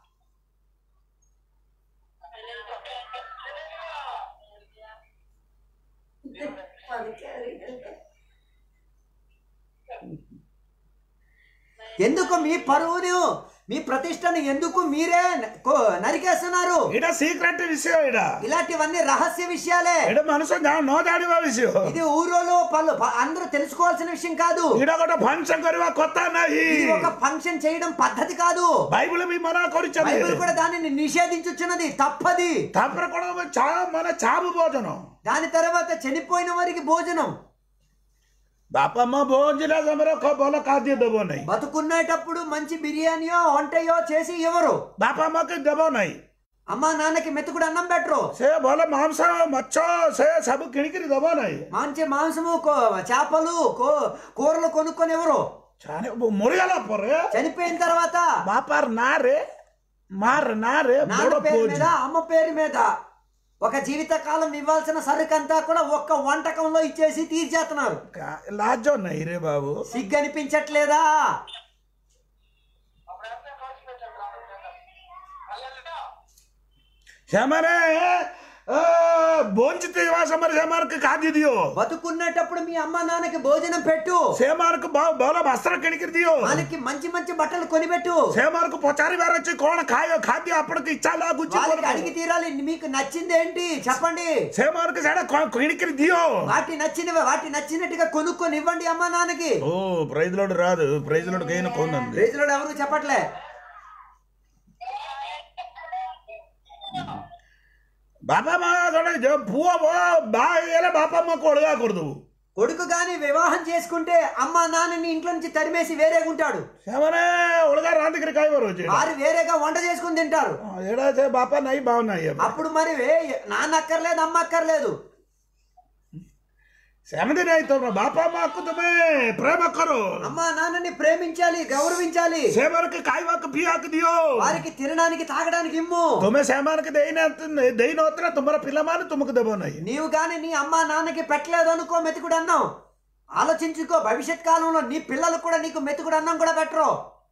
ఎందుకు మీ పరువును మీ ప్రతిష్టను ఎందుకు మీరే న- కో- నరికేస్తున్నారు ଏଇଟା ସିକ୍ରେଟ విషయం ଏଇଟା ఇలాంటివన్నీ రహస్య విషయాలే ଏଇଟା ମනුଷ୍ୟ ଜା- ନ ଜାଣିବା ବିଷୟ ఇది ఊరోలో పలు ప- అందరూ తెలుసుకోవాల్సిన విషయం కాదు ଏଇଟା ଗୋଟେ ଫଙ୍କସନ କରିବା କଥା ନାହିଁ ఇది ఒక ఫంక్షన్ చేయడం పద్ధతి కాదు ବାଇବଲ ବି ମନା କରିଛନ୍ତି బైబిల్ కూడా దానిని నిషేధించుచున్నది తప్పది ତାପରେ କ'ଣ ହବ? ଚା ମାନେ ଚାବୁ ଭୋଜନ దాని తర్వాత చనిపోయిన వారికి భోజనం ବାପା ମା ଭୋଜିଲା ସମୟରେ ଖ- ଭଲ ଖାଦ୍ୟ ଦେବ ନାହିଁ బతుకునేటప్పుడు మంచి బిర్యానీయో వంటయో చేసి ఇవ్వరు ବାପା ମାକୁ ଦେବ ନାହିଁ అమ్మా నాన్నకి మెతుకుడు అన్నం పెట్టరు ସେ ଭଲ ମାଂସ ମାଛ ସେ ସବୁ କିଣିକିରି ଦେବ ନାହିଁ మంచి మాంసము కో- చేపలు కో- కూరలు కొనుక్కొని ఎవరు ଛାଣି- ମରିଗଲା ପରେ చనిపోయిన తర్వాత ବାପାର ନାଁରେ ମାର ନାଁରେ నాన్న ବଡ పేరు ଭୋଜି మీద అమ్మ పేరు మీద ఒక జీవిత కాలం ఇవ్వాల్సిన సరుకంతా కూడా ఒక్క వంటకంలో ఇచ్చేసి తీర్చేస్తున్నారు କା- ଲାଜ ନାହିଁ ରେ ବାବୁ సిగ్గు అనిపించట్లేదా ସେମାନେ बोंचते समर सेमारक खाद्य दियो బతుకున్నటప్పుడు మీ అమ్మ నాన్నకి భోజనం పెట్టు सेमारक बोला वस्त्र किणिकिर दियो వాళ్ళకి మంచి మంచి బట్టలు కొనిపెట్టు सेमारक पचारी बार వచ్చి కోణ ఖాయో ఖాద్య అప్పటికి ఇచ్చాలా గుచ్చి వాళ్ళకి అడిగి తీరాలి మీకు నచ్చింది ఏంటి చెప్పండి సేమార్కు సైడ్ కిణికిరి దియో వాటి నచ్చినవి వాటి నచ్చినట్టుగా కొనుక్కొని ఇవ్వండి అమ్మా నాన్నకి ఓ ప్రైజ్ లోడ్ రాదు ప్రైజ్ లోడ్ కైన కొందండి రైతులు ఎవరు చెప్పట్లే బాపా మా పువ్వ బా ఎలా బాపా మా కొడగాకూడదు కొడుకు గాని వివాహం చేసుకుంటే అమ్మ నాన్నని ఇంట్లో నుంచి తరిమేసి వేరేగా ఉంటాడు సేమనే ఉడగా రాందిగిరి కాయవారు వచ్చి వారు వేరేగా వంట చేసుకుని తింటారు ఏడా సే బాపా నై బాగున్నాయి అప్పుడు మరి వే- నాన్న అక్కర్లేదు అమ్మ అక్కర్లేదు సెమది అయితే బాపా మాకు తుమే ప్రేమ కరు అమ్మ నాన్నని ప్రేమించాలి గౌరవించాలి సేమరకు కాయవాకు పియాకు దియో వారికి తినడానికి తాగడానికి ఇమ్ము తుమ్మె సేమానికి దైన దైన వస్తున్న తుమ్మర పిల్లమాని తుమ్మకు దెబ్బన్నాయి నీవు గాని నీ అమ్మ నాన్నకి పెట్టలేదు అనుకో మెతుకుడు అన్నం ఆలోచించుకో భవిష్యత్ కాలంలో నీ పిల్లలకు కూడా నీకు మెతుకుడు అన్నం కూడా పెట్టరు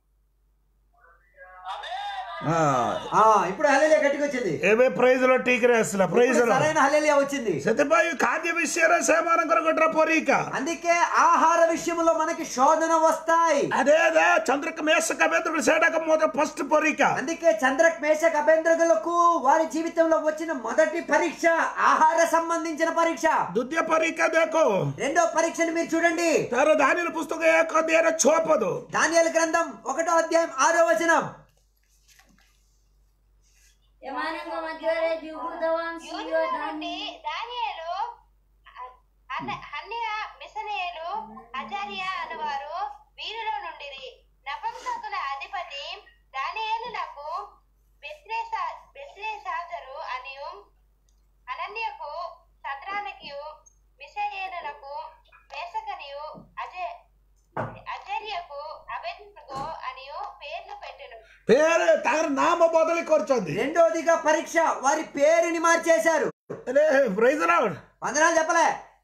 ఆ ఇప్పుడు హలేలియా గట్టిగా వచ్చింది ఏవే ప్రైజ్ లో టీకరే అసలు ప్రైజ్ ఇప్పుడు లో సరైన హలేలియా వచ్చింది సత్యబాయి ఖాద్య విషయాల సేమానం కొరగొట్ర పొరీక అందుకే ఆహార విషయంలో మనకి శోధన వస్తాయి అదే అదే చంద్రక మేసక బెదరుడు సేడక మొదట ఫస్ట్ పొరీక అందుకే చంద్రక్ మేషక్ అభ్యంతరులకు వారి జీవితంలో వచ్చిన మొదటి పరీక్ష ఆహార సంబంధించిన పరీక్ష దుద్య పొరీక దేకో రెండో పరీక్షను మీరు చూడండి તારો દાનિયેલ પુસ્તક એક અધ્યાય છ પદો దానియలు గ్రంథం ఒకటో అధ్యాయం ఆరో వచనం એମାନଙ୍କ મધ્યરે જુહુદવાન యూదుల સિયોદાન నుండి దానియేలు అన్న- హన్నయ మిసనేలు అజారియా అనువారు వీరిలో నుండిరి నపంసకుల అధిపతి దానియేలునకు బెత్రేసా- బెత్రేసాజరు అనియు అనన్యకు సద్రానికియు మిషయేలునకు మేసకనియు అజే అజర్యకు అబెద్నగో అనియు పేర్లు పెట్టెను పేరు తార నామ బదులు కూర్చోంది రెండోదిగా పరీక్ష వారి పేరుని మార్చేశారు అరే ప్రైజ్ రావడ్ వందనాలు చెప్పలే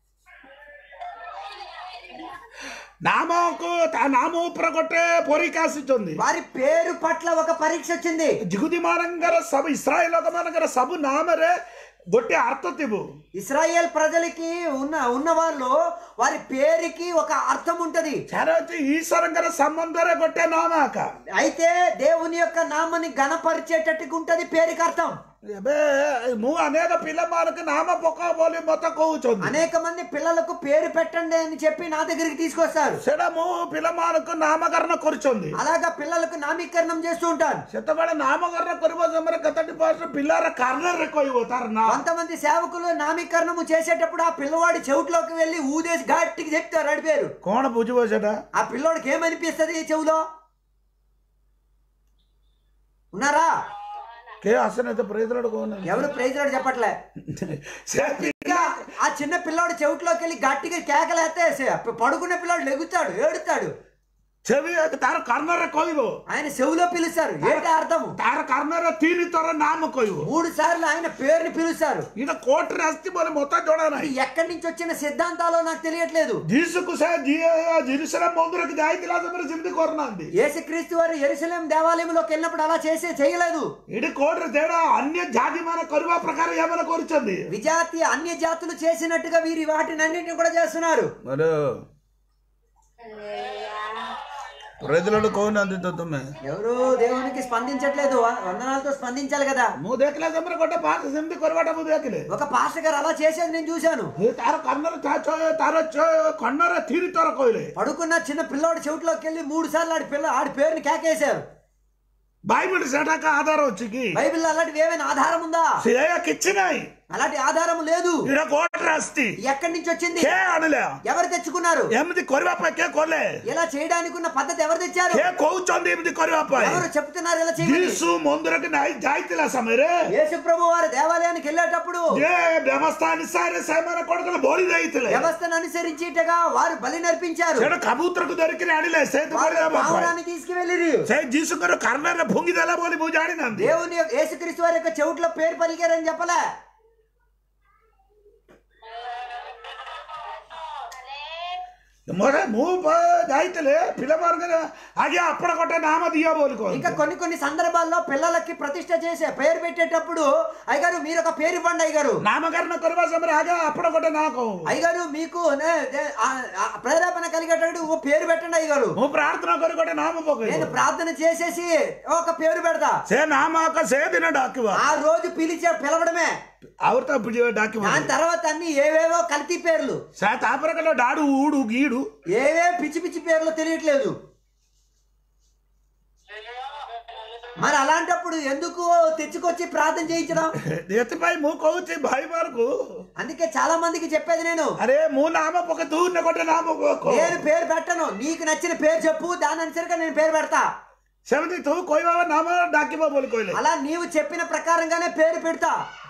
నామకు తా నామం ప్రకొట్టే పొరికాసిస్తుంది వారి పేరు పట్ల ఒక పరీక్ష వచ్చింది జిగుది మానంగర సభ ఇస్రాయేల్ మానంగర సభ నామరే గొట్టి అర్థ తిబు ఇస్రాయేల్ ప్రజలకి ఉన్న ఉన్న వాళ్ళు వారి పేరుకి ఒక అర్థం ఉంటది చాలా వచ్చి ఈశ్వరంగర సంబంధరే గొట్టే నామాక అయితే దేవుని యొక్క నామని గణపరిచేటట్టుగా ఉంటది పేరుకి అర్థం అబే ము అనేక పిల్లమానకు నామ పొక్క పోలి మొత్తం కోవుచుంది అనేక మంది పిల్లలకు పేరు పెట్టండి అని చెప్పి నా దగ్గరికి తీసుకొస్తారు సెడము పిల్లమానకు నామకరణ కూర్చుంది అలాగా పిల్లలకు నామీకరణం చేస్తూ ఉంటాను ସେତେବେଳେ ନାମକରଣ କରିବ ସମୟରେ କେତୋଟି ପର୍ସ ପିଲାର କାର୍ଣ୍ଣରେ କହିବ ତାର ନାଁ కొంతమంది సేవకులు నామీకరణము చేసేటప్పుడు ఆ పిల్లవాడి చెవుట్లోకి వెళ్ళి ఊదేసి గట్టికి చెప్తారు అడిపారు କଣ ବୁଝିବ ସେଟା ఆ పిల్లోడికి ఏమనిపిస్తుంది ఈ చెవులో ఉన్నారా କେ ଆସେନି ତ ପ୍ରେଜଲାడు କହୁନି ఎవరు ప్రైజ్ చెప్పట్లే ସେ ఇంకా ఆ చిన్న పిల్లోడు చెవిట్లోకి వెళ్ళి గట్టిగా కేకలేస్తే సే- పడుకునే పిల్లోడు లెగుతాడు ఏడుతాడు చెవి ତାର କାର୍ଣ୍ଣରେ କହିବ ఆయన చెవులో పిలుస్తారు ఏంటి అర్థము ତାର କାର୍ଣ୍ଣରେ ତିନି ଥର ନାମ କହିବ మూడు సార్లు ఆయన పేరుని పిలుస్తారు ଇଟା କୋର୍ଟରେ ଆସିଛି ବୋଲି ମତେ ଜଣା ఇది ନାହିଁ ఎక్కడి నుంచి వచ్చిన సిద్ధాంతాలో నాకు తెలియట్లేదు ଯୀଶୁକୁ ସେ ଜିରୁସଲେମ ମନ୍ଦିରକୁ ଯାଇଥିଲା ସମୟରେ ସେମିତି କରୁନାହାନ୍ତି యేసుక్రీస్తు వారు ఎరుసలేం దేవాలయంలోకి వెళ్ళినప్పుడు అలా చేసే చేయలేదు ଏଠି କୋର୍ଟରେ ଯେଟା ଅନ୍ୟ ଜାତି ମାନେ କରିବା ପ୍ରକାର ଏମାନେ କରିଛନ୍ତି విజాతి అన్య జాతులు చేసినట్టుగా వీరి వాటిని అన్నింటిని కూడా చేస్తున్నారు ప్రజలు କହୁନାହାନ୍ତି ତ ତୁମେ ఎవరు దేవునికి స్పందించట్లేదు వ- వందనాలతో స్పందించాలి కదా ମୁଁ ଦେଖିଲା ସମୟରେ ଗୋଟେ ପାଠ ସେମିତି କରିବାଟା ମୁଁ ଦେଖିଲି ఒక పాస్టర్ గారు అలా చేసేది నేను చూశాను ଏ ତାର କାନରେ ତା ଚ- ତାର ଚ- କର୍ଣ୍ଣରେ ତିନି ଥର କହିଲେ పడుకున్న చిన్న పిల్లోడు చెవిట్లోకి వెళ్ళి మూడు సార్లు ఆడి పిల్ల ఆడి పేరుని కేకేశారు ବାଇబଲ ସେଟାକ ଆଧାର ଅଛି କି బైబిల్లో అలాంటివి ఏమైనా ఆధారం ఉందా ସେ କିଛି ନାହିଁ అలాంటి ఆధారం లేదు ଏଇଟା କୋର୍ଟରେ ଆସିଛି ఎక్కడి నుంచి వచ్చింది କେ ଆଣିଲେ ఎవరు తెచ్చుకున్నారు ଏମିତି କରିବା ପାଇଁ କେ କଲେ ఇలా చేయడానికి ఉన్న పద్ధతి ఎవరు తెచ్చారు କେ କହୁଛନ୍ତି ଏମିତି କରିବା ପାଇଁ ఎవరు చెప్తున్నారు ఇలా చేయమని ଯୀଶୁ ମନ୍ଦିରକୁ ନାଇ ଯାଇଥିଲା ସମୟରେ యేసు ప్రభు వారు దేవాలయానికి వెళ్ళేటప్పుడు ଯେ ବ୍ୟବସ୍ଥା ଅନୁସାରେ ସେମାନେ କଣ କଲେ ବଳି ଦେଇଥିଲେ వ్యవస్థను అనుసరించేటగా వారు బలి నర్పించారు ସେଟା କବୁତରକୁ ଧରିକିରି ଆଣିଲେ ସେ వారు పావురాన్ని తీసుకువెళ్ళిరి ସେ ଯୀଶୁଙ୍କର କାର୍ଣ୍ଣରେ ଭୁଙ୍ଗି ଦେଲା ବୋଲି ମୁଁ ଜାଣିନାହାନ୍ତି దేవుని యొక్క- యేసుక్రీస్తు వారి యొక్క చెవుట్లో పేరు పలికారని చెప్పలే ಮೊರೆ ಮೂ ಜಾಯ್ತಲೆ ಪಿಲಮಾರ್ಗನ ಹಾಗೆ ಅಪ್ಪಡ ಕೊಟ್ಟೆ ನಾಮ ದಿಯೋ ಬೋಲ್ಕೋ ఇంకా కొన్ని కొన్ని సందర్భాల్లో పిల్లలకి ప్రతిష్ట చేసే పేరు పెట్టేటప్పుడు అయ్యగారు మీరు ఒక పేరు ఇవ్వండి అయ్యగారు ನಾಮಕರಣ ಕೊರುವ ಸಮಯ ಹಾಗೆ ಅಪ್ಪಡ ಕೊಟ್ಟೆ ನಾಕು అయ్యగారు మీకు నే- నే- ఆ- ఆ ప్రేరేపణ కలిగేటట్టు ఓ పేరు పెట్టండి అయ్యగారు ಮೂ ಪ್ರಾರ್ಥನಾ ಕೊರಿ ಕೊಟ್ಟೆ ನಾಮ పోకు నేను ప్రార్థన చేసేసి ఒక పేరు పెడతా సే నామాక సే దిన డాకివ ఆ రోజు పిలిచే పిలవడమే ಅವ್ರತ ಪಿಡಿ డాకివ దాని తర్వాత అన్ని ఏవేవో కల్తీ పేర్లు సా తాపరకలో డాడు ఊడు గీడు ఏవే పిచ్చి పిచ్చి పేర్లు తెలియట్లేదు మరి అలాంటప్పుడు ఎందుకు తెచ్చుకొచ్చి ప్రార్థన చేయించడం ఎత్తిపై మూ కోచి భాయి వరకు అందుకే చాలా మందికి చెప్పేది నేను అరే మూ నామ ఒక దూరిన కొట్టే నామ పోకు నేను పేరు పెట్టను నీకు నచ్చిన పేరు చెప్పు దాని అనుసరిగా నేను పేరు పెడతా సెవెంటీ తూ కోయి బాబా నామ డాకిబా బోలుకోలే అలా నీవు చెప్పిన ప్రకారంగానే పేరు పెడతా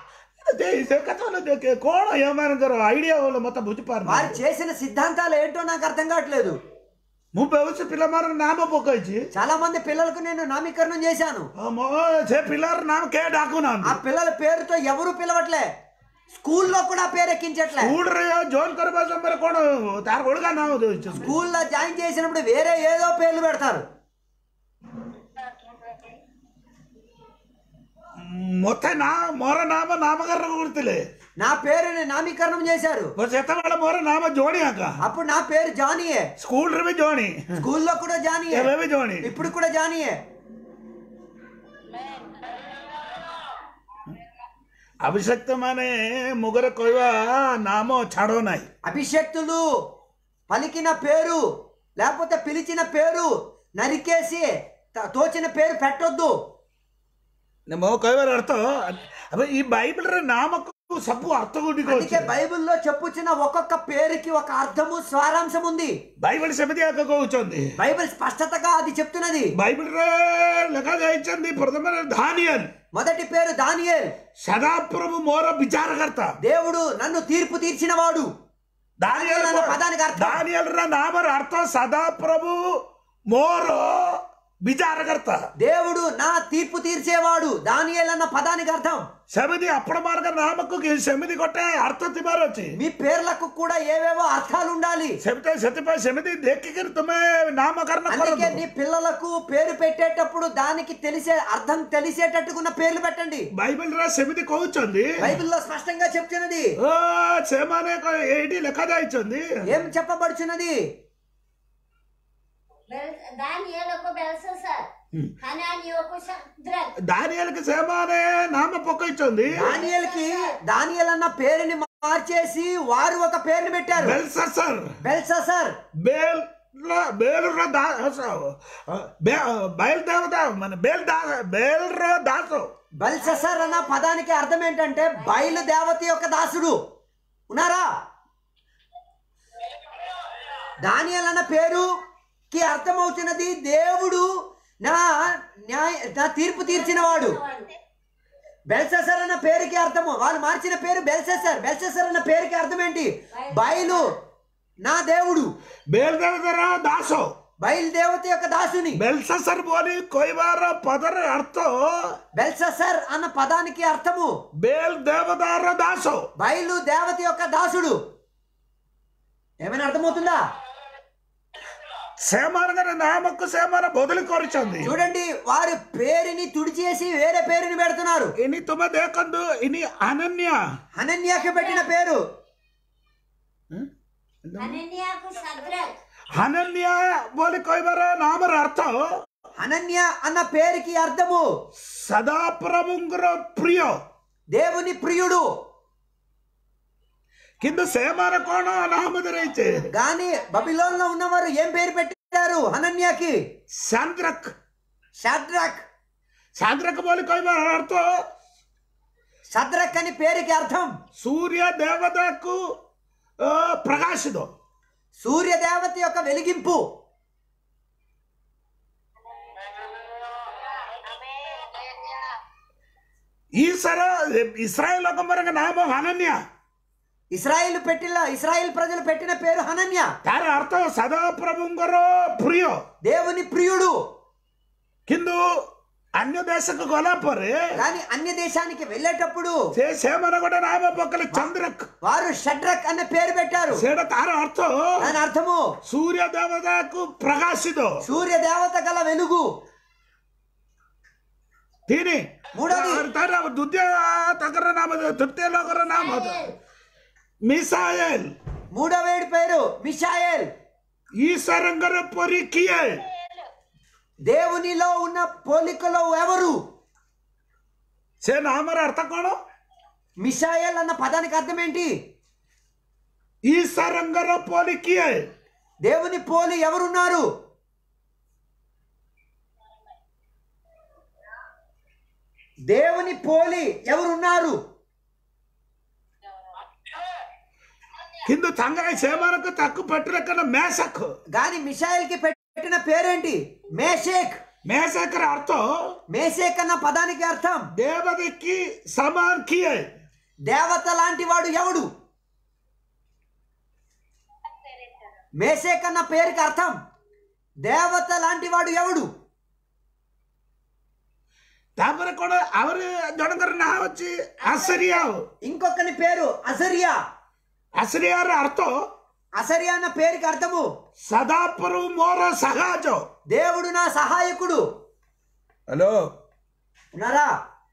కోಣ ఏమైనా ఐడియా వాళ్ళు మొత్తం బుజ్జిపారు వారు చేసిన సిద్ధాంతాలు ఏంటో నాకు అర్థం కావట్లేదు ముప్పై వచ్చి పిల్లమారు నామ పొక్కొచ్చి చాలా మంది పిల్లలకు నేను నామీకరణం చేశాను సే పిల్లలు నామ కే డాకునా ఆ పిల్లల పేరుతో ఎవరు పిలవట్లే స్కూల్లో కూడా పేరు ఎక్కించట్లే ಕೂಡ್ರಿ ಜೋನ್ ಕರ್ಬಾ ಸಂಬರ ಕೊಡು ತಾರ ಹುಡುಗ ನಾವು స్కూల్లో జాయిన్ చేసినప్పుడు వేరే ఏదో పేర్లు పెడతారు మొత్తం నా మొర నామ నామకరణ గుర్తులే నా పేరుని నామీకరణం చేశారు సెత్తవాళ్ళ మొర నామ జోడి అక్క అప్పుడు నా పేరు జానీయే స్కూల్ రివి జోడి స్కూల్లో కూడా జానీయే ఏవేవి జోడి ఇప్పుడు కూడా జానీయే అభిషక్తమనే ముగ్గురు కొయ్య నామో చడోనాయి అభిషక్తులు పలికిన పేరు లేకపోతే పిలిచిన పేరు నరికేసి త- తోచిన పేరు పెట్టొద్దు ನಮ್ಮ ಕೈವರ ಅರ್ಥ ಅಬ್ಬ ಈ ಬೈಬಲ್ ನಾಮಕ್ಕೂ ಸಬ್ಬು ಅರ್ಥ అందుకే ಗುಡಿಕೋಚು బైబిల్లో చెప్పుచిన ఒక్కొక్క పేరుకి ఒక అర్థము సారాంశం ఉంది బైబిల్ సమితి ಹಾಕೋಚೊಂದಿ బైబిల్ స్పష్టతగా అది చెప్తున్నది బైబిల్ లెక్క చేయించండి ప్రథమ ధానియల్ మొదటి పేరు దానియేల్ సదాప్రభు మోర విచారకర్త దేవుడు నన్ను తీర్పు తీర్చిన వాడు దానియల్ అన్న పదానికి అర్థం. దానియల్ ర నామర అర్థ సదాప్రభు మోర విచారకర్త దేవుడు నా తీర్పు తీర్చేవాడు దానియేల్ అన్న పదానికి అర్థం సమితి అప్పడ మార్గ నామకు సమితి కొట్టే అర్థ తిమారొచ్చి మీ పేర్లకు కూడా ఏవేవో అర్థాలు ఉండాలి సమితి సతిపై సమితి దెక్కికిరి తుమే నామకరణ అందుకే కొరదు నీ పిల్లలకు పేరు పెట్టేటప్పుడు దానికి తెలిసే అర్థం తెలిసేటట్టుకున్న పేర్లు పెట్టండి బైబిల్ రా సమితి కోవచ్చుంది బైబిల్లో స్పష్టంగా చెప్తున్నది ఓ సేమానే ఏంటి లెక్క దాయిచ్చుంది ఏం చెప్పబడుచున్నది బెల్- దానియేలకు బెల్సెసర్ హనానియోకు శద్రక్ దానియాలకి సేమానే నామ పొక్క ఇచ్చింది దానియల్కి దానియల్ అన్న పేరుని మార్చేసి వారు ఒక పేరుని పెట్టారు బెల్ససర్ బెల్ససర్ బేల్ బేలుర బయలుదేవత మన బేల్ దా బేల్ర దాసు బెల్ససర్ అన్న పదానికి అర్థం ఏంటంటే బయలు దేవత యొక్క దాసుడు ఉన్నారా దానియల్ అన్న పేరుకి అర్థం అవుతున్నది దేవుడు నా న్యాయ నా తీర్పు తీర్చినవాడు బెల్సెసర్ అన్న పేరుకి అర్థము వాళ్ళు మార్చిన పేరు బెల్సెసర్ బెల్సెసర్ అన్న పేరుకి అర్థం ఏంటి బయలు నా దేవుడు బేల్దేవతర దాసు బయలుదేవత యొక్క దాసుని బెల్ససర్ బోలి కొయ్వార పదర అర్థం బెల్సెసర్ అన్న పదానికి అర్థము బేల్ దేవదార దాసు బయలు దేవత యొక్క దాసుడు ఏమైనా అర్థమవుతుందా సేమాన నామకు సేమాన బదులు కొరిచింది చూడండి వారి పేరుని తుడిచేసి వేరే పేరుని పెడుతున్నారు ఇని తుమ దేకందు ఇని అనన్య అనన్యాకి పెట్టిన పేరు అనన్యాకు శద్రక్ అనన్య బోలి కొయ్వార నామర అర్థం అనన్య అన్న పేరుకి అర్థము సదాప్రభుంగుర ప్రియో దేవుని ప్రియుడు కింద సేమాన కోణ నామదరైతే గాని బబిలోన్ లో ఉన్నవారు ఏం పేరు పెట్టారు అనన్యాకి శాంద్రక్ షాద్రక్ శాంద్రక్ బోలి కొయ్వార అర్థం షద్రక్ అని పేరుకి అర్థం సూర్య దేవతకు ఆ, ప్రకాశితో సూర్య దేవత యొక్క వెలిగింపు ఈశ్వర ఇస్రాయల్ ఒక మరొక నామం అనన్య ఇస్రాయిల్ పెట్టిన ఇస్రాయిల్ ప్రజలు పెట్టిన పేరు హనన్య ତାର ଅର୍ଥ ସଦାପ୍ରଭୁଙ୍କର ପ୍ରିୟ దేవుని ప్రియుడు କିନ୍ତୁ ଅନ୍ୟ ଦେଶକୁ ଗଲା ପରେ కానీ అన్య దేశానికి వెళ్ళేటప్పుడు ସେ ସେମାନେ ଗୋଟେ ନାମ ପକେଇଲେ ଚନ୍ଦ୍ରକ వారు షడ్రక్ అనే పేరు పెట్టారు ସେଇଟା ତାର ଅର୍ଥ దాని అర్థము ସୂର୍ଯ୍ୟ ଦେବତାକୁ ପ୍ରକାଶିତ సూర్య దేవత గల వెలుగు ତିନି మూడోది ତାର ଦ୍ୱିତୀୟ ତାଙ୍କର ନାମ ତୃତୀୟ ଲୋକର ନାମ ମିସାଏଲ మూడవేడి పేరు మిషాయల్ ఈశ్వరంగర పరి కియే దేవునిలో ఉన్న పోలికలో ఎవరు ସେ ନାମର ଅର୍ଥ କଣ మిషాయల్ అన్న పదానికి అర్థం ఏంటి ఈశ్వరంగర పరి కియే దేవుని పోలి ఎవరున్నారు దేవుని పోలి ఎవరున్నారు କିନ୍ତୁ ତାଙ୍କ ସେମାନଙ୍କୁ ତାକୁ ପେଟରେ କଣ ମେସକ గాని మిషాయల్ కి పెట్టిన పేరేంటి మేషేక్ ମେସକର ଅର୍ଥ మేషేక్ అన్న పదానికి అర్థం ଦେବଦୀକି ସମାନ କିଏ దేవత లాంటి వాడు ఎవడు మేషేక్ అన్న పేరుకి అర్థం దేవత లాంటి వాడు ఎవడు ତାପରେ କଣ ଆହୁରି ଜଣଙ୍କର ନାଁ ଅଛି ଆସରିଆ ఇంకొకని పేరు అజరియా ଆସରିଆର ଅର୍ଥ అసరియా అన్న పేరుకి అర్థము ସଦାପରୁ ମୋର ସାହାଯ୍ୟ దేవుడు నా సహాయకుడు ହ୍ୟାଲୋ ఉన్నారా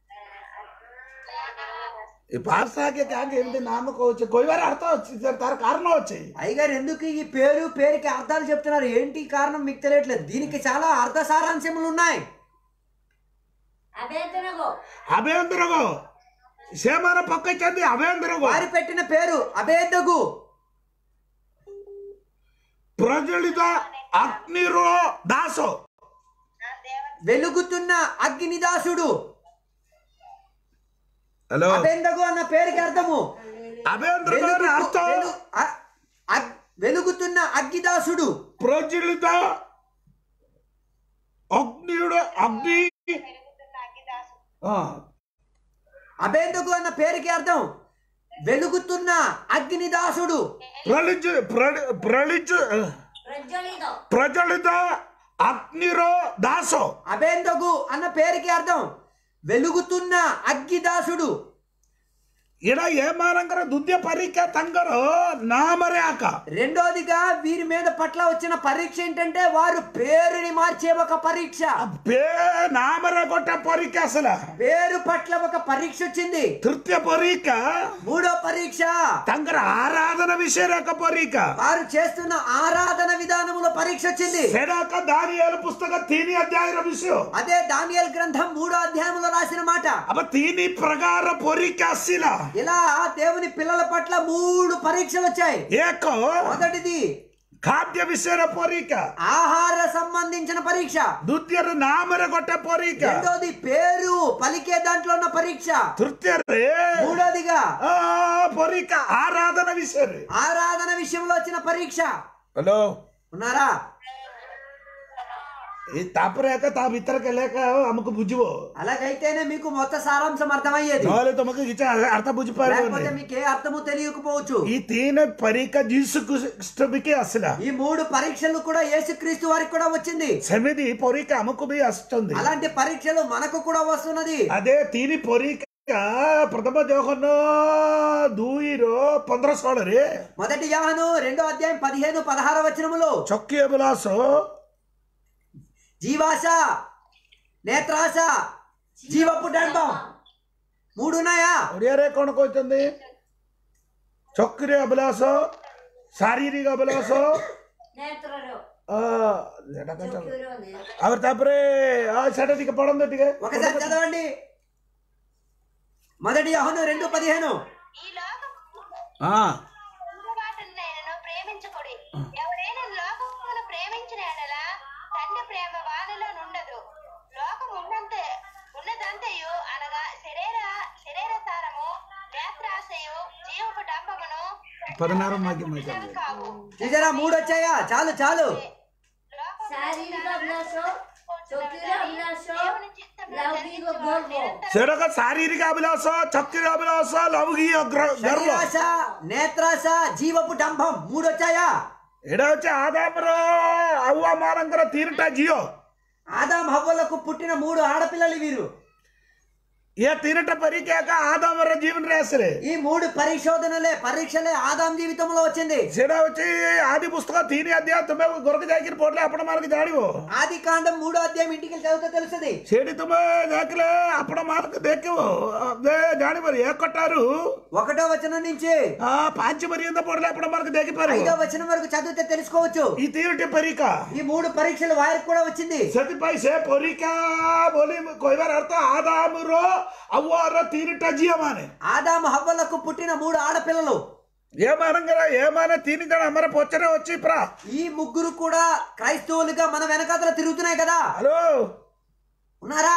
ଏ ଭାଷା କେ କାହାକୁ ଏମିତି ନାମ କହୁଛେ କହିବାର ଅର୍ଥ ଅଛି ତାର ତାର କାରଣ ଅଛି అయ్యగారు ఎందుకు ఈ పేరు పేరుకి అర్థాలు చెప్తున్నారు ఏంటి కారణం మీకు తెలియట్లేదు దీనికి చాలా అర్థ సారాంశములు ఉన్నాయి అభేదనగో అభేంద్రగో ସେମାନେ ପକେଇଛନ୍ତି అభేంద్రగో వారి పెట్టిన పేరు అభేదగు ପ୍ରଜ୍ୱଳିତ ଅଗ୍ନିର ଦାସ వెలుగుతున్న అగ్నిదాసుడు ହ୍ୟାଲୋ అభేందగు అన్న పేరుకి అర్థము అభేంద్రగోର వెలుగు- ଅର୍ଥ వెలు- అ- అగ్- వెలుగుతున్న అగ్గిదాసుడు ପ୍ରଜ୍ୱଳିତ ଅଗ୍ନିର ଅଗ୍ନି పెరుగుతున్న అగ్గిదాసు ହଁ అభేందగు అన్న పేరుకి అర్థం వెలుగుతున్న అగ్నిదాసుడు ପ୍ରଲିଜ ପ୍ର- ପ୍ରଲିଜ ప్రజ్వలితో ପ୍ରଜ୍ୱଳିତ ଅଗ୍ନିର ଦାସ అభేందగు అన్న పేరుకి అర్థం వెలుగుతున్న అగ్గిదాసుడు ଏଇଟା ଏମାନଙ୍କର ଦ୍ୱିତୀୟ ପରୀକ୍ଷା ତାଙ୍କର ନାମରେ ଆକା రెండోదిగా వీరి మీద పట్ల వచ్చిన పరీక్ష ఏంటంటే వారు పేరుని మార్చే ఒక పరీక్ష ବେ ନାମରେ ଗୋଟେ ପରୀକ୍ଷା ଆସିଲା పేరు పట్ల ఒక పరీక్ష వచ్చింది ତୃତୀୟ ପରୀକ୍ଷା మూడో పరీక్ష ତାଙ୍କର ଆରାଧନା ବିଷୟରେ ଏକ ପରୀକ୍ଷା వారు చేస్తున్న ఆరాధన విధానములో పరీక్ష వచ్చింది ସେଇଟା ଏକ ଦାନିଏଲ ପୁସ୍ତକ ତିନି ଅଧ୍ୟାୟର ବିଷୟ అదే దానియల్ గ్రంథం మూడో అధ్యాయంలో రాసిన మాట అబ్బ ତିନି ପ୍ରକାର ପରୀକ୍ଷା ଆସିଲା ఇలా దేవుని పిల్లల పట్ల మూడు పరీక్షలు వచ్చాయి ଏକ మొదటిది ଖାଦ୍ୟ ବିଷୟରେ ପରୀକ୍ଷା ఆహార సంబంధించిన పరీక్ష ଦ୍ୱିତୀୟରେ ନାମରେ ଗୋଟେ ପରୀକ୍ଷା రెండోది పేరు పలికే దాంట్లో ఉన్న పరీక్ష ତୃତୀୟରେ మూడోదిగా ଆ, ପରୀକ୍ଷା ଆରାଧନା ବିଷୟରେ ఆరాధన విషయంలో వచ్చిన పరీక్ష ହ୍ୟାଲୋ ఉన్నారా ଏ ତାପରେ ଏକା ତା ଭିତରେ କେଲେ ଏକା ଆମକୁ ବୁଝିବ అలాగైతేనే మీకు మొత్త సారాంశం అర్థమయ్యేది ନହେଲେ ତମକୁ କିଛି ଅର୍ଥ లేకపోతే ବୁଝିପାରିବନି మీకు ఏ అర్థము తెలియకపోవచ్చు ఈ ତିନି ପରୀକ୍ଷା ଯୀଶୁ ଖ୍ରୀଷ୍ଟ ବିକି ଆସିଲା ఈ మూడు పరీక్షలు కూడా యేసుక్రీస్తు వారికి కూడా వచ్చింది ସେମିତି ପରୀକ୍ଷା ଆମକୁ ବି ଆସୁଛନ୍ତି అలాంటి పరీక్షలు మనకు కూడా వస్తున్నది అదే ତିନି ପରୀକ୍ଷା ପ୍ରଥମ ଜଗନ ଦୁଇର ପନ୍ଦର ଷୋହଳରେ మొదటి యోహాను రెండో అధ్యాయం పదిహేను పదహార వచనములో ଚକି ଅଭିଳାଷ జీవాశ నేత్రాశ జీవపు డంబం మూడు ఉన్నాయా ଓଡ଼ିଆରେ କ'ଣ କହୁଛନ୍ତି ଚକିରେ ଅଭିଳାଷ ଶାରୀରିକ ଅଭିଳାଷ నేత్రలో ଆ, ସେଟା କଣ ଚାଲୁ? ଚକ୍ଷୁର ନେତ୍ର ଆଉ ତାପରେ ଆ, ସେଟା ଟିକେ ପଢନ୍ତୁ ଟିକେ ఒకసారి చదవండి మొదటి యోహాను రెండు పదిహేను ఈ లోకం ହଁ వాటిని నేను ప్రేమించకుడి ఎవరైనా లోకమును ప్రేమించిన ఎడల తండ్రి ప్రేమ వానిలో నుండదు లోకం ఉన్నంత ఉన్నదంతయు అనగా శరీర శరీర సారము నేత్రాశయు జీవపు డంబమును పదనారు మాకి మాకి ఇవి కావు చూసారా మూడు వచ్చాయా చాలు చాలు లోకం శారీరక అభిలాష చక్షుర అభిలాష దేవుని చిత్తమును లౌకిక జరిగించు గర్వం నిరంతరం ସେଟା ଶାରୀରିକ ଅଭିଳାଷ ଚକିର ଅଭିଳାଷ ଲୌକିକ ଗ୍ର- ଗର୍ବ శరీరాశ నేత్రాశ జీవపు డంబం మూడు వచ్చాయా ଏଇଟା ହଉଛି ଆଦାମର ଆଉ ଆମମାନଙ୍କର ତିନିଟା ଝିଅ ఆదాం హవ్వలకు పుట్టిన మూడు ఆడపిల్లలు వీరు ये तीनट परीक्षा का आधा मेरा जीवन रेसरे ఈ మూడు పరిశోధనలే పరీక్షలే ఆదాం జీవితంలో వచ్చింది सेड़ा వచ్చి ఆది పుస్తకం తీని అధ్యాయం తుమ్మే గొరక జాకిరి పోట్లే అప్పుడు మనకి జాడివో ఆది కాండం మూడో అధ్యాయం ఇంటికి వెళ్ళి చదివితే తెలుస్తుంది సేడి తుమ్మే జాకిలే అప్పుడు మనకు దేకివో అదే జాడి మరి ఏ కొట్టారు ఒకటో వచనం నుంచి ఆ పాంచి మరి ఎంత పోట్లే అప్పుడు మనకు దేకిపారు ఐదో వచనం వరకు చదివితే తెలుసుకోవచ్చు ఈ తీరుటి పరీక్ష ఈ మూడు పరీక్షలు వారికి కూడా వచ్చింది ସେଥିପାଇଁ ସେ ପରୀକ୍ଷା ବୋଲି କହିବାର ଅର୍ଥ ଆଦାମର ଆୱାର ତିନିଟା ଝିଅମାନେ ఆదాము హవ్వలకు పుట్టిన మూడు ఆడపిల్లలు ଏମାନଙ୍କର ଏମାନେ ତିନି ଜଣ ଆମର ପଛରେ ଅଛି ପୁରା ఈ ముగ్గురు కూడా క్రైస్తవులుగా మన వెనకాతల తిరుగుతున్నాయి కదా ହ୍ୟାଲୋ ఉన్నారా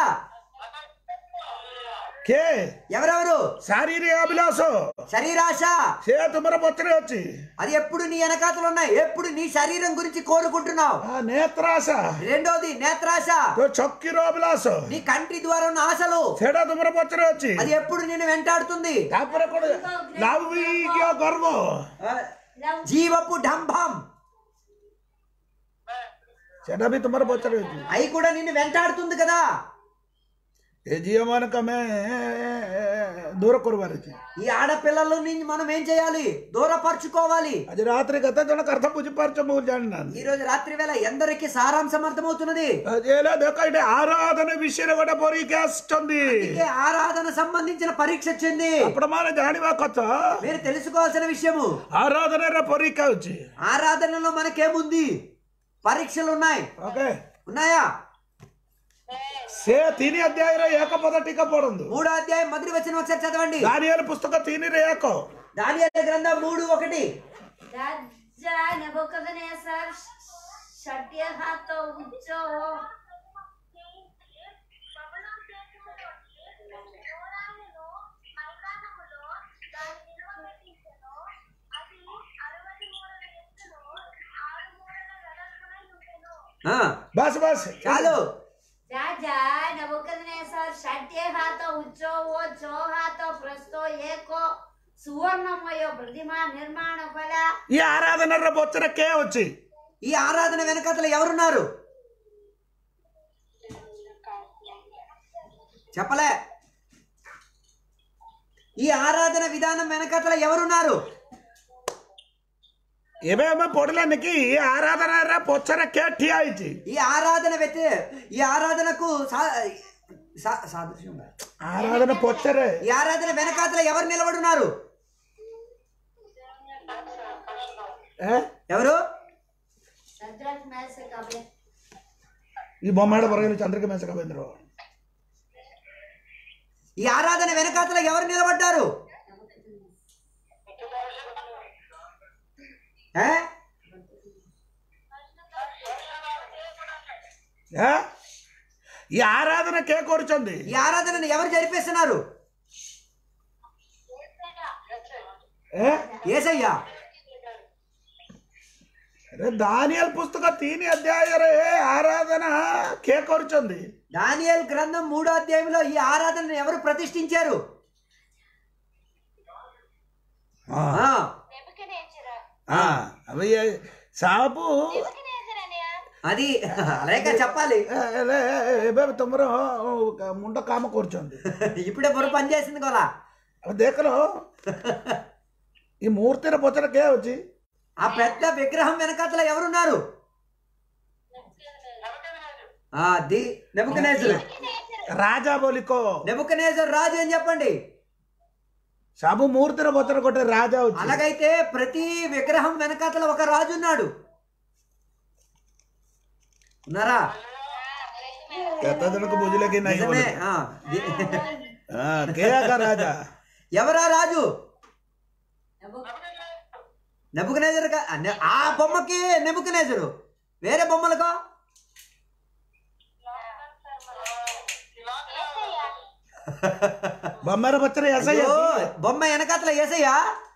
କିଏ ఎవరెవరు ଶାରୀରିକ ଅଭିଳାଷ శరీరాశ ସେ ତୁମର ପଛରେ ଅଛି అది ఎప్పుడు నీ వెనకాతలు ఉన్నాయి ఎప్పుడు నీ శరీరం గురించి కోరుకుంటున్నావు ఆ నేత్రాశ రెండోది నేత్రాశ ତ ଚକ୍ଷୁର ଅଭିଳାଷ నీ కంటి ద్వారా ఉన్న ఆశలు ସେଇଟା ତୁମର ପଛରେ ଅଛି అది ఎప్పుడు నిన్ను వెంటాడుతుంది ତାପରେ କଣ ଲାଭିକ ଗର୍ବ లవ్ జీవపు డంభం ସେଟା ବି ତୁମର ପଛରେ ଅଛି అవి కూడా నిన్ను వెంటాడుతుంది కదా ଏ ଝିଅ ମାନଙ୍କୁ ଆମେ ଦୂର କରିବାର ଅଛି ఈ ఆడపిల్లల నుంచి మనం ఏం చేయాలి దూరపరచుకోవాలి ଆଜି ରାତିରେ କେତେ ଜଣଙ୍କ ଅର୍ଥ ବୁଝିପାରୁଛ ମୁଁ ଜାଣିନାହାନ୍ତି ఈ రోజు రాత్రి వేళ ఎందరికి సారాంశం అర్థమవుతున్నది ଆଜି ହେଲା ଦେଖ ଏଠି ଆରାଧନା ବିଷୟରେ ଗୋଟେ ପରୀକ୍ଷା ଆସିଛନ୍ତି అందుకే ఆరాధన సంబంధించిన పరీక్ష వచ్చింది ଆପଣ ମାନେ ଜାଣିବା କଥା మీరు తెలుసుకోవాల్సిన విషయము ଆରାଧନାର ପରୀକ୍ଷା ଅଛି ఆరాధనలో మనకేముంది పరీక్షలు ఉన్నాయి ଓକେ ఉన్నాయా ସେ ତିନି ଅଧ୍ୟାୟର ଏକ ପଦ ଟିକେ ପଢନ୍ତୁ మూడో అధ్యాయం మొదటి వచ్చిన ఒకసారి చదవండి ଦାନିଏଲ పుస్తକ ତିନିରେ ଏକ దానియేలు గ్రంథం మూడు ఒకటి రాజా నెబుకద్నెజర్ షట్య హాత ఉచ్చో ఆ, ବାସ୍ ବାସ୍ చాలు రాజా నెబుకద్నెజర్ షట్య హాత ఉచ్చో ఓ చో హాత ప్రస్తో ఏకో సువర్ణమయ ప్రతిమా నిర్మాణ ఫల ఈ ఆరాధనର ପଛରେ କେ ଅଛି ఈ ఆరాధన వెనకతలు ఎవరున్నారు చెప్పలే ఈ ఆరాధన విధానం వెనకతల ఎవరున్నారు ଏବେ ଆମେ ପଢିଲାନି କି ఈ ఆరాధనର ପଛରେ କେ ଠିଆ ହେଇଛି ఈ ఆరాధన వ్యతి ఈ ఆరాధనకు సా- సా- సాదృశ్యం ఉందా? ఆరాధన పచ్చరే ఈ ఆరాధన వెనకాతల ఎవరు నిలబడున్నారు ఏ? ఎవరు సద్రక్ మేస కబే ఈ బొమ్మాడ బరగలు చంద్రిక మేస కవేంద్ర ఈ ఆరాధన వెనకాతల ఎవరు నిలబడ్డారు ఏ? ఏ? ఈ ఆరాధన కే కోరుచుంది ఈ ఆరాధనను ఎవరు జరిపిస్తున్నారు ఏ? ఏసయ్యా అరే దానియల్ పుస్తక తీని అధ్యాయరే ఆరాధన కే కోరుచుంది దానియేల్ గ్రంథం మూడో అధ్యాయంలో ఈ ఆరాధనను ఎవరు ప్రతిష్ఠించారు ఆ, ఆ, నెబుకద్నెజరు. ఆ, అవి సాపు నెబుకద్నెజరు అది అలాగే చెప్పాలి ఏ, ఏ, ఏ, ଏବେ ତମର ମୁଣ୍ଡ କାମ କରୁଛନ୍ତି ఇప్పుడే బుర్ర పని చేసింది కోలా ଆଉ ଦେଖିଲ ఈ మూర్తిର ପଛରେ କେ ଅଛି ఆ పెద్ద విగ్రహం వెనకాతల ఎవరున్నారు ఆ ది నెబుకనేజర్ ରାଜା ବୋଲି କହ నెబుకనేజర్ రాజు అని చెప్పండి ସବୁ మూర్తిର ପଛରେ ଗୋଟେ ରାଜା ଅଛି అలాగైతే ప్రతి విగ్రహం వెనకాతల ఒక రాజు ఉన్నాడు ఉన్నారా କେତେ ଜଣକୁ ବୁଝିଲେ କି ନାହିଁ నిజమే ఆ, ది- ହଁ, କେ ଆକା ରାଜା ఎవరా రాజు నెబుక్ నెబుకనేజర్ కా- ఆ నె- ఆ బొమ్మకి నెబుకనేజరు వేరే బొమ్మలకో బొమ్మర పచ్చరే ఎసయ్య అయ్యో, బొమ్మ వెనకాతల ఏసయ్యా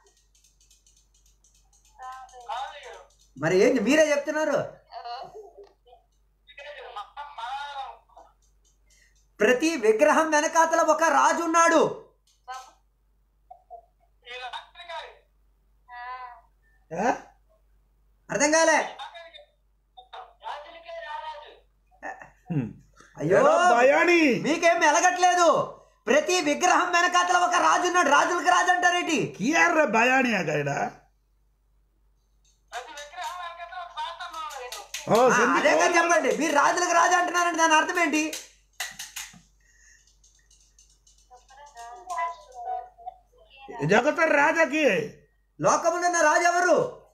మరి ఏంటి మీరే చెప్తున్నారు ప్రతి విగ్రహం వెనకాతల ఒక రాజు ఉన్నాడు ఏ? అర్థం కాలే అయ్యో ఎడా భయాని మీకేం వెలగట్లేదు ప్రతి విగ్రహం వెనకాతల ఒక రాజు ఉన్నాడు రాజులకు రాజు అంటారేటి కియార్ రే భయాని ఆగాడ ఓ ఆ, సింధి అదేగా చెప్పండి మీరు రాజులకు రాజు అంటున్నారండి దాని అర్థం ఏంటి జగత రాజాకి లోకములో ఉన్న రాజు ఎవరు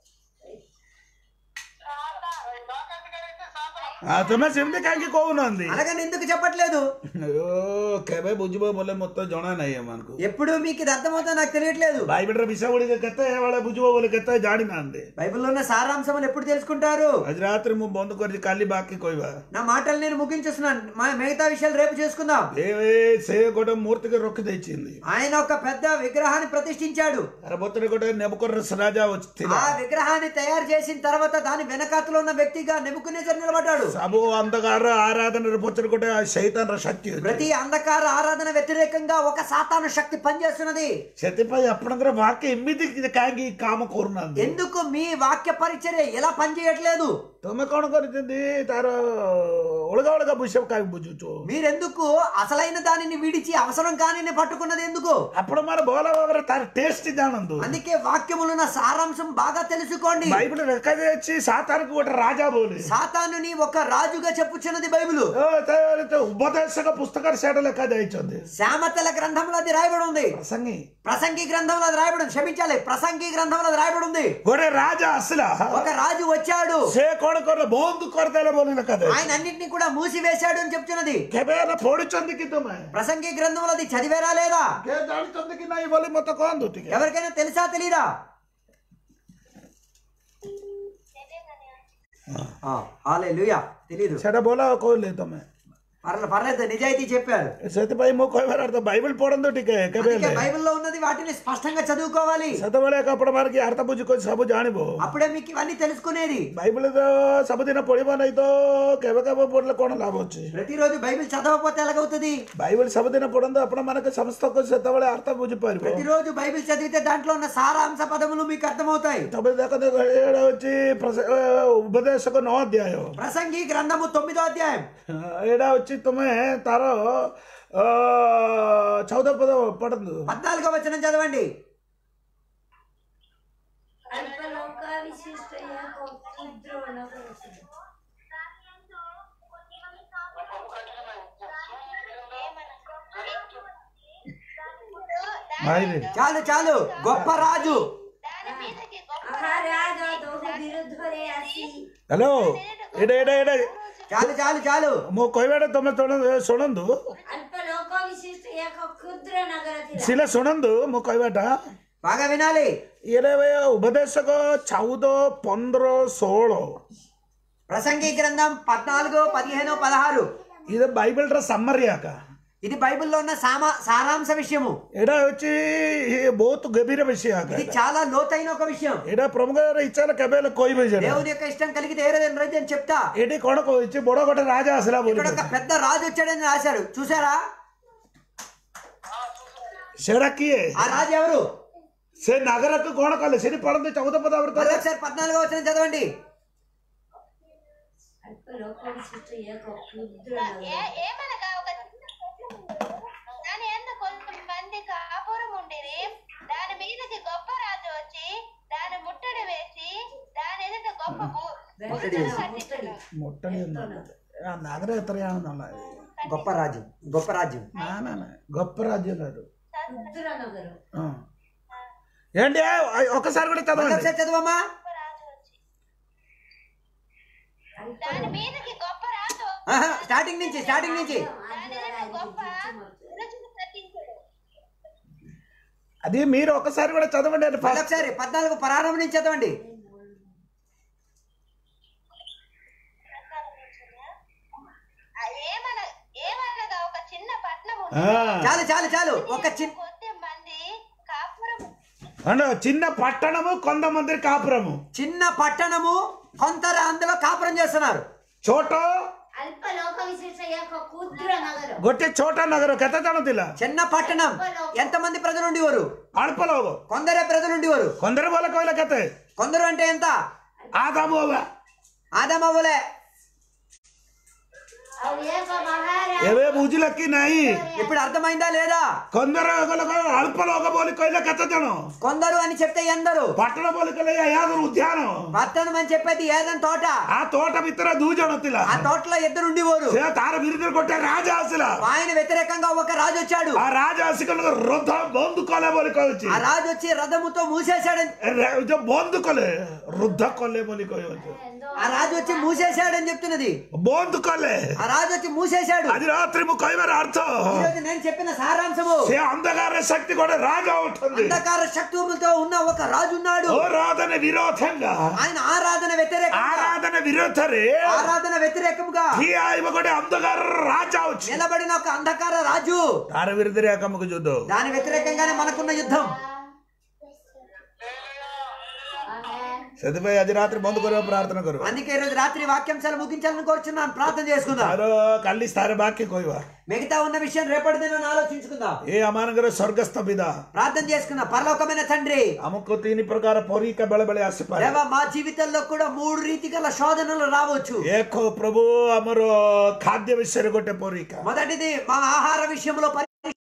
ତୁମେ ସେମିତି କାହିଁକି କହୁନାହାନ୍ତି అనగానే ఎందుకు చెప్పట్లేదు అయ్యో କେବେ ବୁଝିବ ବୋଲେ ମୋତେ ଜଣା ନାହିଁ ଏମାନଙ୍କୁ ఎప్పుడు మీకు ఇది అర్థమవుతుందో నాకు తెలియట్లేదు ବାଇବେଲର ବିଷୟ ଗୁଡ଼ିକ କେତେ ବେଳେ ବୁଝିବ ବୋଲି କେତେ ଜାଣିନାହାନ୍ତି బైబిల్లో ఉన్న సారాంశములు ఎప్పుడు తెలుసుకుంటారు ଆଜି ରାତିରେ ମୁଁ ବନ୍ଦ କରିଛି କାଲି ବାକି କହିବା నా మాటలు నేను ముగించేస్తున్నాను మా మిగతా విషయాలు రేపు చేసుకుందాం ଏ ସେ ଗୋଟେ ମୂର୍ତ୍ତିକି ରଖିଦେଇଛନ୍ତି ఆయన ఒక పెద్ద విగ్రహాన్ని ప్రతిష్ఠించాడు ତାର ପଛରେ ଗୋଟେ ନେବକର ରାଜା ଅଛି- ଥିଲା ఆ విగ్రహాన్ని తయారు చేసిన తర్వాత దాని వెనకాతలో ఉన్న వ్యక్తిగా నెబుకునేజర్ నిలబడ్డాడు ସବୁ ଅନ୍ଧକାର ଆରାଧନାର ପଛରେ ଗୋଟେ ଶୈତାନର ଶକ୍ତି ଅଛି ప్రతి అంధకార ఆరాధన వ్యతిరేకంగా ఒక సాతాను శక్తి పనిచేస్తున్నది ସେଥିପାଇଁ ଆପଣଙ୍କର ବାକ୍ୟ ଏମିତି କାହିଁକି କାମ କରୁନାହାନ୍ତି ఎందుకు మీ వాక్య పరిచర్య ఎలా పనిచేయట్లేదు ତମେ କଣ କରିଛନ୍ତି ତାର ଅଲଗା ଅଲଗା ବିଷୟ କାହିଁକି ବୁଝୁଛୁ మీరెందుకు అసలైన దానిని విడిచి అవసరం కాని పట్టుకున్నది ఎందుకు ଆପଣ ମାନେ ଭଲ ଭାବରେ ତାର ଟେଷ୍ଟ ଜାଣନ୍ତୁ అందుకే వాక్యములున్న సారాంశం బాగా తెలుసుకోండి బైబిల్ ଲେଖାଯାଇଛି ସାତାନକୁ ଗୋଟେ ରାଜା ବୋଲି సాతానుని ఒక రాజుగా చెప్పుచున్నది బైబిల్ ଓ, ତା- ତା ఉపదేశକ పుస్తకాలు ସେଇଟା ଲେଖାଯାଇଛନ୍ତି శామతల గ్రంథంలో అది రాయబడి ఉంది ପ୍ରସଙ୍ଗୀ ప్రసంగి గ్రంథంలో అది రాయబడి ఉంది క్షమించాలి ప్రసంగి గ్రంథంలో అది రాయబడి ఉంది ଗୋଟେ రాజా ଆସିଲା ఒక రాజు వచ్చాడు ସେ କଣ କଲେ ବନ୍ଦ କରିଦେଲେ ବୋଲି ଲେଖାଯାଇଛି ఆయన అన్నింటినీ కూడా మూసివేశాడు అని చెప్తున్నది କେବେ ହେଲେ ପଢିଛନ୍ତି କି ତୁମେ ప్రసంగి గ్రంథంలో అది చదివేరా లేదా କିଏ ଜାଣିଛନ୍ତି କି ନାହିଁ ବୋଲି ମତେ କହନ୍ତୁ ଟିକେ ఎవరికైనా తెలుసా తెలీదా హాలే లూయా తెలీదు ସେଟା ବୋଲ କହିଲେ ତମେ పర్లేదు పర్లేదు నిజాయితీ చెప్పారు ସେଥିପାଇଁ ମୁଁ କହିବାର ଅର୍ଥ ବାଇବଲ ପଢନ୍ତୁ ଟିକେ କେବେ అందుకే ହେଲେ బైబిల్లో ఉన్నది వాటిని స్పష్టంగా చదువుకోవాలి ସେତେବେଳେ ଆପଣ మనకి ଅର୍ଥ ବୁଝି କରି ସବୁ ଜାଣିବ అప్పుడే మీకు ఇవన్నీ తెలుసుకునేది ବାଇବଲ ତ ସବୁଦିନ ପଢିବ ନାହିଁ ତ କେବେ କେବେ ପଢିଲେ କଣ ଲାଭ ଅଛି ప్రతిరోజు బైబిల్ చదవకపోతే ఎలాగవుతుంది ବାଇବଲ ସବୁଦିନ ପଢନ୍ତୁ ଆପଣ ମାନଙ୍କ ସମସ୍ତଙ୍କୁ ସେତେବେଳେ ଅର୍ଥ ବୁଝିପାରିବ ప్రతిరోజు బైబిల్ చదివితే దాంట్లో ఉన్న సారాంశ పదములు మీకు అర్థమవుతాయి ତମେ ଦେଖନ୍ତୁ ଏଇଟା ହଉଛି ପ୍ରସ- ଏ, ଉପଦେଶକ ନଅ ଅଧ୍ୟାୟ ప్రసంగి గ్రంథము తొమ్మిదో అధ్యాయం ଏଇଟା ହଉଛି ତମେ ତାର ଅ, ଚଉଦ ପଦ ପଢନ୍ତୁ పద్నాలుగో వచనం చదవండి अल्पलोक विशिष्ट एक क्षुद्र नगर असेल. ଭାଇରେ చాలు చాలు గొప్ప రాజు దాని మీదకి గొప్ప आहाराज दोहु विरुद्धरे आसी ହ୍ୟାଲୋ ଏଇଟା ଏଇଟା ଏଇଟା చాలు చాలు చాలు ମୁଁ କହିବାଟା ତମେ ଶୁଣ- ଶୁଣନ୍ତୁ अल्पलोक विशिष्ट एक क्षुद्र नगर थिला ସିଲେ ଶୁଣନ୍ତୁ ମୁଁ କହିବାଟା బాగా వినాలి ଇଏରେ ଉପଦେଶକ ଚଉଦ ପନ୍ଦର ଷୋହଳ ప్రసంగి గ్రంథం పద్నాలుగు పదిహేను పదహారు ఇది బైబిల్ର ସାମାରି ଆକା ఇది బైబిల్లో ఉన్న సామా సారాంశ విషయము ଏଇଟା ହଉଛି ବହୁତ ଗଭୀର ବିଷୟ ଆକା ఇది చాలా లోతైన ఒక విషయం ଏଇଟା ପ୍ରମୁଖର ଇଚ୍ଛା ହେଲେ କେବେ ହେଲେ କହିବେ ସେଟା దేవుని యొక్క ఇష్టం కలిగితే ఏరేదని రైతు అని చెప్తా ଏଠି କଣ କହୁଛି ବଡ ଗୋଟେ రాజా ଆସିଲା ବୋଲି ఇక్కడ ఒక పెద్ద రాజు వచ్చాడని రాశారు చూసారా ସେଟା କିଏ ఆ రాజు ఎవరు ସେ ନାଗରକୁ କଣ କଲେ ସେଠି ପଢନ୍ତି ଚଉଦ ପଦାବୃତ మళ్ళీ ఒకసారి పద్నాలుగో వచ్చిన చదవండి अल्पलोक विशिष्ट एक क्षुद्र ఏ नगर ఏమనగా ఒక దాని ఎందు కొంతమంది కాపురం ఉండిరి దాని మీదకి గొప్ప రాజు వచ్చి దాని ముట్టడి వేసి దాని ఎదుట గొప్ప గు- గుడిసెలు కట్టించెను. మొట్టడి ఆ నగర ఎత్తరయాണെന്നുള്ള గొప్ప రాజు గొప్ప రాజ్యం నా నా నా, గొప్ప రాజ్యం కాదు क्षुद्र नगर ఆ. ఏంటి ఆ, ఒకసారి కూడా మళ్ళీ చదవండి ఒకసారి చదవమ్మా గొప్ప రాజు వచ్చి దాని మీదకి గొప్ప రాజు ఆహా, స్టార్టింగ్ నుంచి స్టార్టింగ్ నుంచి దాని ఎదుట గొప్ప గుడిసెలు కట్టించెను. అది మీరు ఒకసారి కూడా చదవండి అది మళ్ళీ ఫస్ట్ ఒకసారి పద్నాలుగు ప్రారంభం నుంచి చదవండి ఆ ఏమన ఏమనగా ఒక చిన్న పట్టణం ఉంది. ఆ. చాలు చాలు చాలు ఒక చిన్న కొద్ది మంది కాపురం అంటే చిన్న పట్టణము కొంతమంది కాపురము చిన్న పట్టణము కొంత అందులో కాపురం చేస్తున్నారు చోట अल्पलोक विशिष्ट एक क्षुद्र नगर ଗୋଟେ ଛୋଟ ନଗର କେତେ ଜଣ ଥିଲା చిన్న పట్టణం ఎంతమంది ప్రజలు ఉండేవారు ଅଳ୍ପ ଲୋକ కొందరే ప్రజలు ఉండేవారు కొందరు ବୋଲେ କହିଲେ କେତେ కొందరు అంటే ఎంత ଆଦାମ ହବା ఆదమవ్వలే ଆଉ ଆଉ ଏକ ମହାରାଜ ଏବେ ବୁଝିଲ କି ନାହିଁ ఇప్పుడు అర్థమైందా లేదా కొందరు ఒకళ్ళకు అల్ప లోక బోలి କହିଲେ କେତେ ଜଣ కొందరు అని చెప్తే ఎందరు ପଟଣ ବୋଲି କହିଲେ యాదరు ఉద్యాନ పట్టణం అని చెప్పేది ఏదని తోట ఆ తోట ଭିତରେ ଦୁଇ ଜଣ ଥିଲା ఆ తోటలో ఇద్దరు ఉండేవారు ସେ ତାର ବିରୁଦ୍ଧରେ ଗୋଟେ ରାଜା ଆସିଲା ఆయన వ్యతిరేకంగా ఒక రాజు వచ్చాడు ఆ రాజା ଆସିକି ରଥ ବନ୍ଦ କଲେ ବୋଲି କହୁଛି ఆ రాజు వచ్చి రథముతో మూసేశాడని ରେ- ଯୋଉ ବନ୍ଦ କଲେ ରୁଦ୍ଧ କଲେ ବୋଲି କହୁଛି ఆ రాజు వచ్చి మూసేశాడని చెప్తున్నది ବନ୍ଦ କଲେ ఆ రాజు వచ్చి మూసేశాడు ଆଜି ରାତ୍ରି ମୁଁ କହିବାର ଅର୍ଥ ఈ రోజు నేను చెప్పిన సారాంశము ସେ ଅନ୍ଧକାର శక్తి ଗୋଟେ రాజా ఉంటుంది అంధకార శక్తులతో ఉన్న ఒక రాజు ఉన్నాడు ఆరాధన విరోధంగా ఆయన ఆరాధన వ్యతిరేకంగా ఆరాధన విరోధରେ ఆరాధన వ్యతిరేకంగా ଠିଆ ହେବ ଗୋଟେ ଅନ୍ଧକାର ରାଜା ଅଛି నిలబడిన ఒక అంధకార రాజు ତାର ବିରୁଦ୍ଧରେ ଏକମକୁ ଯୁଦ୍ଧ దాని వ్యతిరేకంగానే మనకున్న యుద్ధం Amen. ସେଥିପାଇଁ ଆଜି ରାତ୍ରି ବନ୍ଦ କରିବା ପ୍ରାର୍ଥନା କର అందుకే ఈ రోజు రాత్రి వాక్యాంశాలు ముగించాలని కోరుచున్నాను ప్రార్థన చేసుకుందాం ତାର କାଲି ତାର ବାକ୍ୟ କହିବା మిగతా ఉన్న విషయం రేపటి దిన ఆలోచించుకుందాం ଏ ଆମମାନଙ୍କର ସ୍ୱର୍ଗସ୍ଥ ବିଧା ప్రార్థన చేసుకుందాం పరలోకమైన తండ్రి ଆମକୁ ତିନି ପ୍ରକାର ପରୀକ୍ଷା ବେଳେ ବେଳେ ଆସିପାରେ దేవా మా జీవితంలో కూడా మూడు రీతి గల శోధనలు రావచ్చు ଏକ ପ୍ରଭୁ ଆମର ଖାଦ୍ୟ ବିଷୟରେ ଗୋଟେ ପରୀକ୍ଷା మొదటిది మా ఆహార విషయంలో పరి-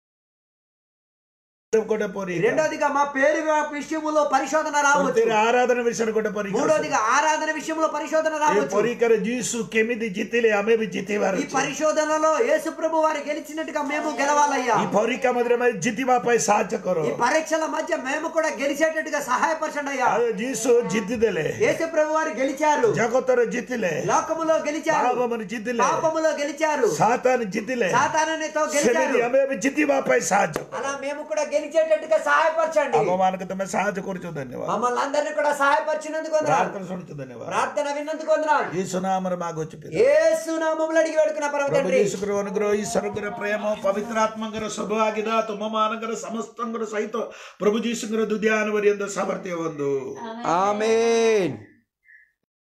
ଗୋଟେ ପରୀକ୍ଷା రెండోదిగా మా పేరు విషయంలో పరిశోధన రావచ్చు ତୃତୀୟରେ ଆରାଧన ବିଷୟରେ ଗୋଟେ ପରୀକ୍ଷା మూడోదిగా ఆరాధన విషయంలో పరిశోధన ଏ రావచ్చు ପରୀକ୍ଷାରେ ଯୀଶୁ କେମିତି ଜିତିଲେ ଆମେ ବି ଜିତିବାର ఈ ଅଛି। పరిశోధనలో యేసు ప్రభు వారు గెలిచినట్టుగా మేము గెలవాలయ్యా ఈ ପରୀକ୍ଷା ମଧ୍ୟରେ ଆମେ ଜିତିବା ପାଇଁ ସାହାଯ୍ୟ କର ఈ పరీక్షల మధ్య మేము కూడా గెలిచేటట్టుగా సహాయపరచండి అయ్యా ଆଉ ଯୀଶୁ ଜିତିଦେଲେ యేసు ప్రభు వారు గెలిచారు ଜଗତରେ ଜିତିଲେ లోకములో గెలిచారు ପାପମାନେ ଜିତିଲେ పాపములో గెలిచారు ସାତାନ ଜିତିଲେ సాతానతో గెలిచారు ସେମିତି ଆମେ ବି ଜିତିବା ପାଇଁ ସାହାଯ୍ୟ କର అలా మేము కూడా గెలిచేటట్టుగా సహాయపరచండి ଆମମାନଙ୍କୁ ତମେ ସାହାଯ୍ୟ କରୁଛ ଧନ୍ୟବାଦ మమ్మల్ని అందరినీ కూడా సహాయపరిచినందుకు వందనాలు ପ୍ରାର୍ଥନା ଶୁଣୁଛୁ ଧନ୍ୟବାଦ ప్రార్థన విన్నందుకు వందనాలు ଯୀଶୁ ନାମରେ ମାଗୁଛୁ ପିତା యేసు నామములో అడిగి వేడుకున్న పరమ ପ୍ରଭୁ తండ్రి ଯୀଶୁଙ୍କର ଅନୁଗ୍ରହ ଈଶ୍ୱରଙ୍କର ପ୍ରେମ ପବିତ୍ର ଆତ୍ମାଙ୍କର ସୌଭାଗ୍ୟତା ତୁମମାନଙ୍କର ସମସ୍ତଙ୍କର ସହିତ ପ୍ରଭୁ ଯୀଶୁଙ୍କର ଦୁଧିଆନ ପର୍ଯ୍ୟନ୍ତ ସାମର୍ଥ୍ୟ ବନ୍ଧୁ ఆమేన్